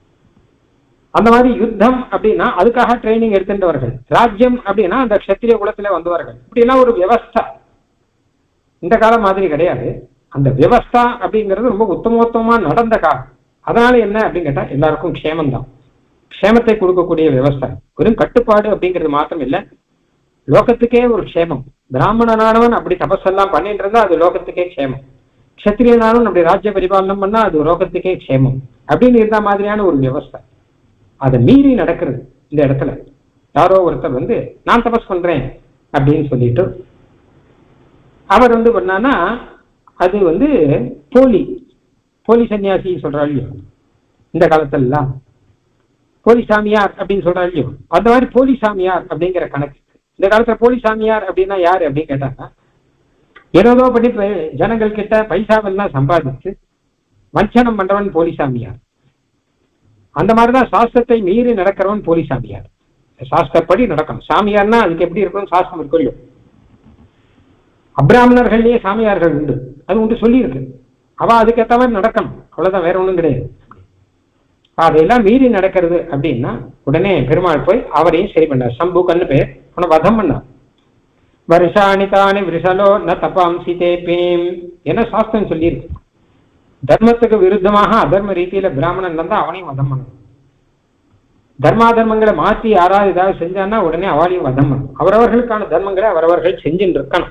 அந்த மாதிரி யுத்தம் அப்படின்னா அதுக்காக ட்ரைனிங் எடுத்துட்டவர்கள் ராஜ்யம் அப்படின்னா அந்த க்ஷத்திரிய குலத்துல வந்தவர்கள் இப்படிலாம் ஒரு வியவஸ்தா இந்த காலம் மாதிரி கிடையாது அந்த வியவஸ்தா அப்படிங்கிறது ரொம்ப உத்தமோத்தமா நடந்த காலம் அதனால என்ன அப்படின்னு கேட்டா எல்லாருக்கும் க்ஷேமம் தான் க்ஷேமத்தை கொடுக்கக்கூடிய வியவஸ்தா வெறும் கட்டுப்பாடு அப்படிங்கிறது மாத்திரம் இல்லை லோகத்துக்கே ஒரு க்ஷேமம் பிராமணனானவன் அப்படி தபஸெல்லாம் பண்ணிட்டு இருந்தா அது லோகத்துக்கே க்ஷேமம் க்ஷத்திரியனானவன் அப்படி ராஜ்ய பரிபாலனம் பண்ணா அது லோகத்துக்கே க்ஷேமம் அப்படின்னு இருந்த மாதிரியான ஒரு வியவஸ்தை அதை மீறி நடக்கிறது இந்த இடத்துல யாரோ ஒருத்தர் வந்து நான் தபஸ் பண்றேன் அப்படின்னு சொல்லிட்டு அவர் வந்து பண்ணானா அது வந்து போலி போலி சன்னியாசி சொல்றா இல்லையோ இந்த காலத்துலலாம் போலி சாமியார் அப்படின்னு சொல்றா இல்லையோ அந்த மாதிரி போலி சாமியார் அப்படிங்கிற கணக்கு இந்த காலத்துல போலி சாமியார் அப்படின்னா யாரு அப்படின்னு கேட்டாங்க ஏதோ பண்ணி ப- ஜனங்கள் கிட்ட பைசாவெல்லாம் சம்பாதிச்சு வஞ்சனம் பண்றவன் போலி சாமியார் அந்த மாதிரிதான் சாஸ்திரத்தை மீறி நடக்கிறவன் போலி சாமியார் சாஸ்திரப்படி நடக்கணும் சாமியார்னா அதுக்கு எப்படி இருக்கும் சாஸ்திரம் இருக்கும் இல்லையோ அப்ராமணர்கள்லயே சாமியார்கள் உண்டு அது உண்டு சொல்லியிருக்கு அவ அதுக்கேற்ற மாதிரி நடக்கணும் அவ்வளவுதான் வேற ஒண்ணும் கிடையாது அதையெல்லாம் மீறி நடக்கிறது அப்படின்னா உடனே பெருமாள் போய் அவரையும் சரி பண்ணார் சம்புகன்னு பேர் அவனை வதம் பண்ணார் வருஷாணி தானி விரிசலோ ந தபாம்சி தேப்பேம் என சாஸ்திரம் சொல்லியிருக்கு தர்மத்துக்கு விருத்தமாக அதர்ம ரீதியில பிராமணன் இருந்தா அவனையும் வதம் பண்ணணும் தர்மாதர்மங்களை மாற்றி யாராவது ஏதாவது செஞ்சான்னா உடனே அவளையும் வதம் பண்ணணும் அவரவர்களுக்கான தர்மங்களை அவரவர்கள் செஞ்சுட்டு இருக்கணும்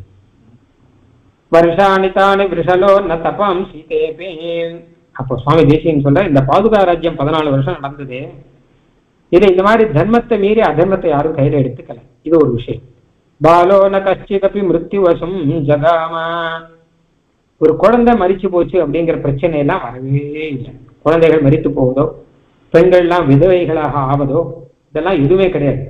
வருஷாணி தானி விரிசலோ ந தபாம் சீதேபேம் அப்போ சுவாமி தேசியன் சொல்ற இந்த பாதுகா ராஜ்யம் பதினாலு வருஷம் நடந்தது இது இந்த மாதிரி தர்மத்தை மீறி அதர்மத்தை யாரும் கையில எடுத்துக்கல இது ஒரு விஷயம் பாலோ ந கச்சிதப்பி மிருத்யுவசம் ஜகாமா ஒரு குழந்தை மரிச்சு போச்சு அப்படிங்கிற பிரச்சனை எல்லாம் வரவே இல்லை குழந்தைகள் மரித்து போவதோ பெண்கள்லாம் விதவைகளாக ஆவதோ இதெல்லாம் எதுவுமே கிடையாது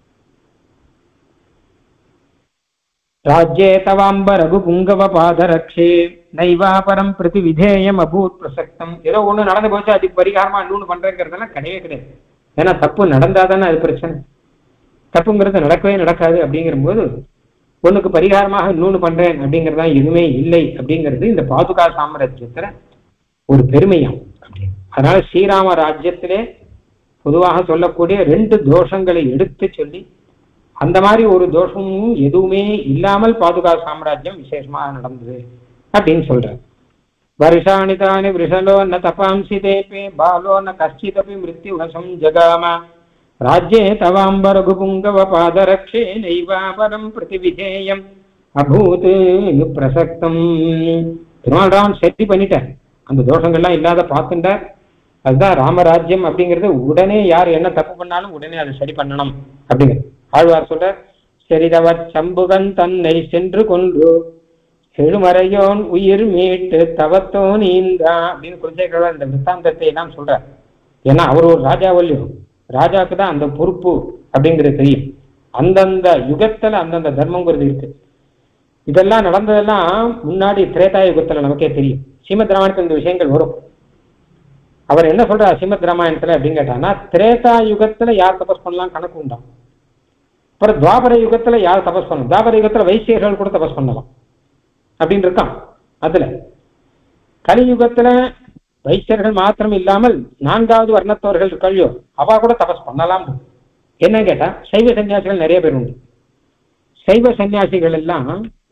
ராஜ்யே தவாம்ப ரகு புங்கவ பாதரக்ஷே நைவாபரம் பிரதி விதேயம் அபூத் பிரசக்தம் ஏதோ ஒண்ணு நடந்து போச்சு அதுக்கு பரிகாரமா இன்னொன்னு பண்றேங்கிறதெல்லாம் கிடையவே கிடையாது ஏன்னா தப்பு நடந்தாதானே அது பிரச்சனை தப்புங்கிறது நடக்கவே நடக்காது அப்படிங்கிற போது ஒண்ணுக்கு பரிகாரமாக இன்னொன்னு பண்றேன் அப்படிங்கறதா எதுவுமே இல்லை அப்படிங்கிறது இந்த பாதுகா சாம்ராஜ்யத்துல ஒரு பெருமையாம் அதனால ஸ்ரீராம ராஜ்யத்திலே பொதுவாக சொல்லக்கூடிய ரெண்டு தோஷங்களை எடுத்து சொல்லி அந்த மாதிரி ஒரு தோஷமும் எதுவுமே இல்லாமல் பாதுகா சாம்ராஜ்யம் விசேஷமாக நடந்தது அப்படின்னு சொல்றார் வருஷாணி தானி விருஷலோ ந தபாம்சி தேபே பாலோ ந கஷ்டிதபி மிருத்யு வசம் ஜகாம ராஜ்யே தவாம்ப ரகுபுங்கவ பாதரக்ஷே நைவாபரம் பிரதிவிதேயம் அபூத் பிரசக்தம் திருமால்ராமன் சரி பண்ணிட்டார் அந்த தோஷங்கள்லாம் இல்லாத பார்த்துட்டார் அதுதான் ராமராஜ்யம் அப்படிங்கிறது உடனே யார் என்ன தப்பு பண்ணாலும் உடனே அதை சரி பண்ணணும் அப்படிங்கிறது ஆழ்வார் சொல்ற செறிதவர் சம்புகன் தன்னை சென்று கொன்று எழுமறையோன் உயிர் மீட்டு தவத்தோன் ஈந்தா அப்படின்னு குலசேகரர் இந்த வித்தாந்தத்தை எல்லாம் சொல்றார் ஏன்னா அவர் ஒரு ராஜாவல்யம் ராஜாக்கு தான் அந்த பொறுப்பு அப்படிங்கிறது தெரியும் அந்தந்த யுகத்துல அந்தந்த தர்மங்கிறது இருக்கு இதெல்லாம் நடந்ததெல்லாம் முன்னாடி திரேதா யுகத்துல நமக்கே தெரியும் ஸ்ரீமத் ராமாயணத்துல இந்த விஷயங்கள் வரும் அவர் என்ன சொல்றார் ஸ்ரீமத் ராமாயணத்துல அப்படின்னு கேட்டான்னா திரேதா யுகத்துல யார் தபஸ் பண்ணலாம் கணக்கு உண்டாம் அப்புறம் துவாபர யுகத்துல யார் தபஸ் பண்ணணும் துவாபர யுகத்துல வைசியர்கள் கூட தபஸ் பண்ணலாம் அப்படின்னு இருக்கான் அதுல கலியுகத்துல வைசியர்கள் மாத்திரம் இல்லாமல் நான்காவது வர்ணத்தவர்கள் இருக்கையோ அவ கூட தபஸ் பண்ணலாம் என்ன கேட்டா சைவ சன்னியாசிகள் நிறைய பேர் உண்டு சைவ சன்னியாசிகள் எல்லாம்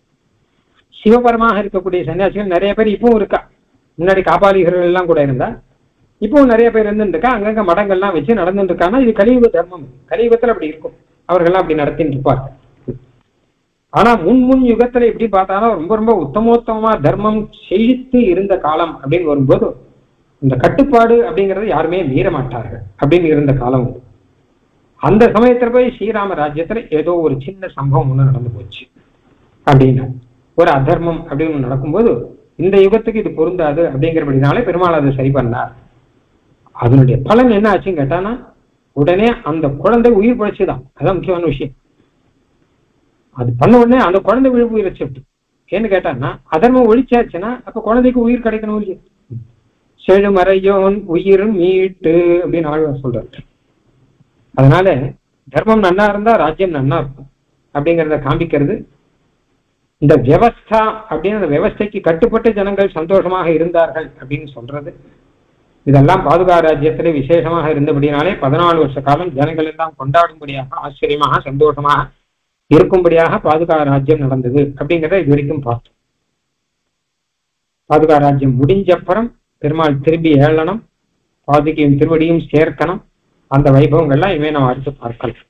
சிவபரமாக இருக்கக்கூடிய சன்னியாசிகள் நிறைய பேர் இப்பவும் இருக்கா முன்னாடி காபாலிகர்கள் எல்லாம் கூட இருந்தா இப்பவும் நிறைய பேர் இருந்துட்டு இருக்கா அங்கங்க மடங்கள்லாம் வச்சு நடந்துட்டு இருக்காங்கன்னா இது கலியுக தர்மம் கலியுகத்துல அப்படி இருக்கும் அவர்கள்லாம் அப்படி நடத்திட்டு இருப்பாங்க ஆனா முன் முன் யுகத்துல எப்படி பார்த்தாலும் ரொம்ப ரொம்ப உத்தமோத்தமமா தர்மம் செழித்து இருந்த காலம் அப்படின்னு வரும்போது இந்த கட்டுப்பாடு அப்படிங்கறது யாருமே மீற மாட்டார்கள் அப்படின்னு இருந்த காலம் உண்டு அந்த சமயத்துல போய் ஸ்ரீராம ராஜ்யத்துல ஏதோ ஒரு சின்ன சம்பவம் ஒண்ணு நடந்து போச்சு அப்படின்னா ஒரு அதர்மம் அப்படின்னு ஒண்ணு நடக்கும்போது இந்த யுகத்துக்கு இது பொருந்தாது அப்படிங்கிறபடினாலே பெருமாள் அதை சரி பண்ணார் அதனுடைய பலன் என்ன ஆச்சுன்னு கேட்டானா உடனே அந்த குழந்தை உயிர் பிழைச்சுதான் அதான் முக்கியமான விஷயம் அது பண்ண உடனே அந்த குழந்தை உயிர் உயிர் வச்சுட்டு ஏன்னு கேட்டான்னா அதர்மம் ஒழிச்சாச்சுன்னா அப்ப குழந்தைக்கு உயிர் கிடைக்கணும் இல்லையா செழுமறையோன் உயிர் மீட்டு அப்படின்னு ஆழ்வார் சொல்றாரு அதனால தர்மம் நன்னா இருந்தா ராஜ்யம் நன்னா இருக்கும் அப்படிங்கிறத காண்பிக்கிறது இந்த வியவஸ்தா அப்படின்னு அந்த வியவஸ்தைக்கு கட்டுப்பட்டு ஜனங்கள் சந்தோஷமாக இருந்தார்கள் அப்படின்னு சொல்றது இதெல்லாம் பாதுகா ராஜ்யத்திலே விசேஷமாக இருந்தபடினாலே பதினாலு வருஷ காலம் ஜனங்கள் எல்லாம் கொண்டாடும்படியாக ஆச்சரியமாக சந்தோஷமாக இருக்கும்படியாக பாதுகா ராஜ்யம் நடந்தது அப்படிங்கிறத இது வரைக்கும் பார்த்தோம் பாதுகா ராஜ்யம் முடிஞ்ச அப்புறம் பெருமாள் திரும்பி ஏழனம் பாதுகையும் திருவடியும் சேர்க்கணும் அந்த வைபவங்கள்லாம் இனிமே நம்ம அடுத்து பார்க்கலாம்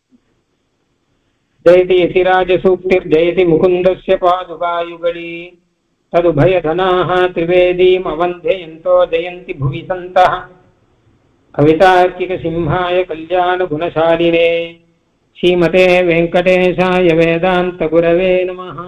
ஜெயதி யதிராஜ சூக்திர் ஜெயதி முகுந்தஸ்ய பாதுகாயுகளி तदुभयधनाः त्रिवेदीम् अवन्ध्ययन्तो जयन्ति भुवि सन्तः कवितार्किकसिंहाय कल्याणगुणशालिने श्रीमते वेङ्कटेशाय वेदान्तगुरवे नमः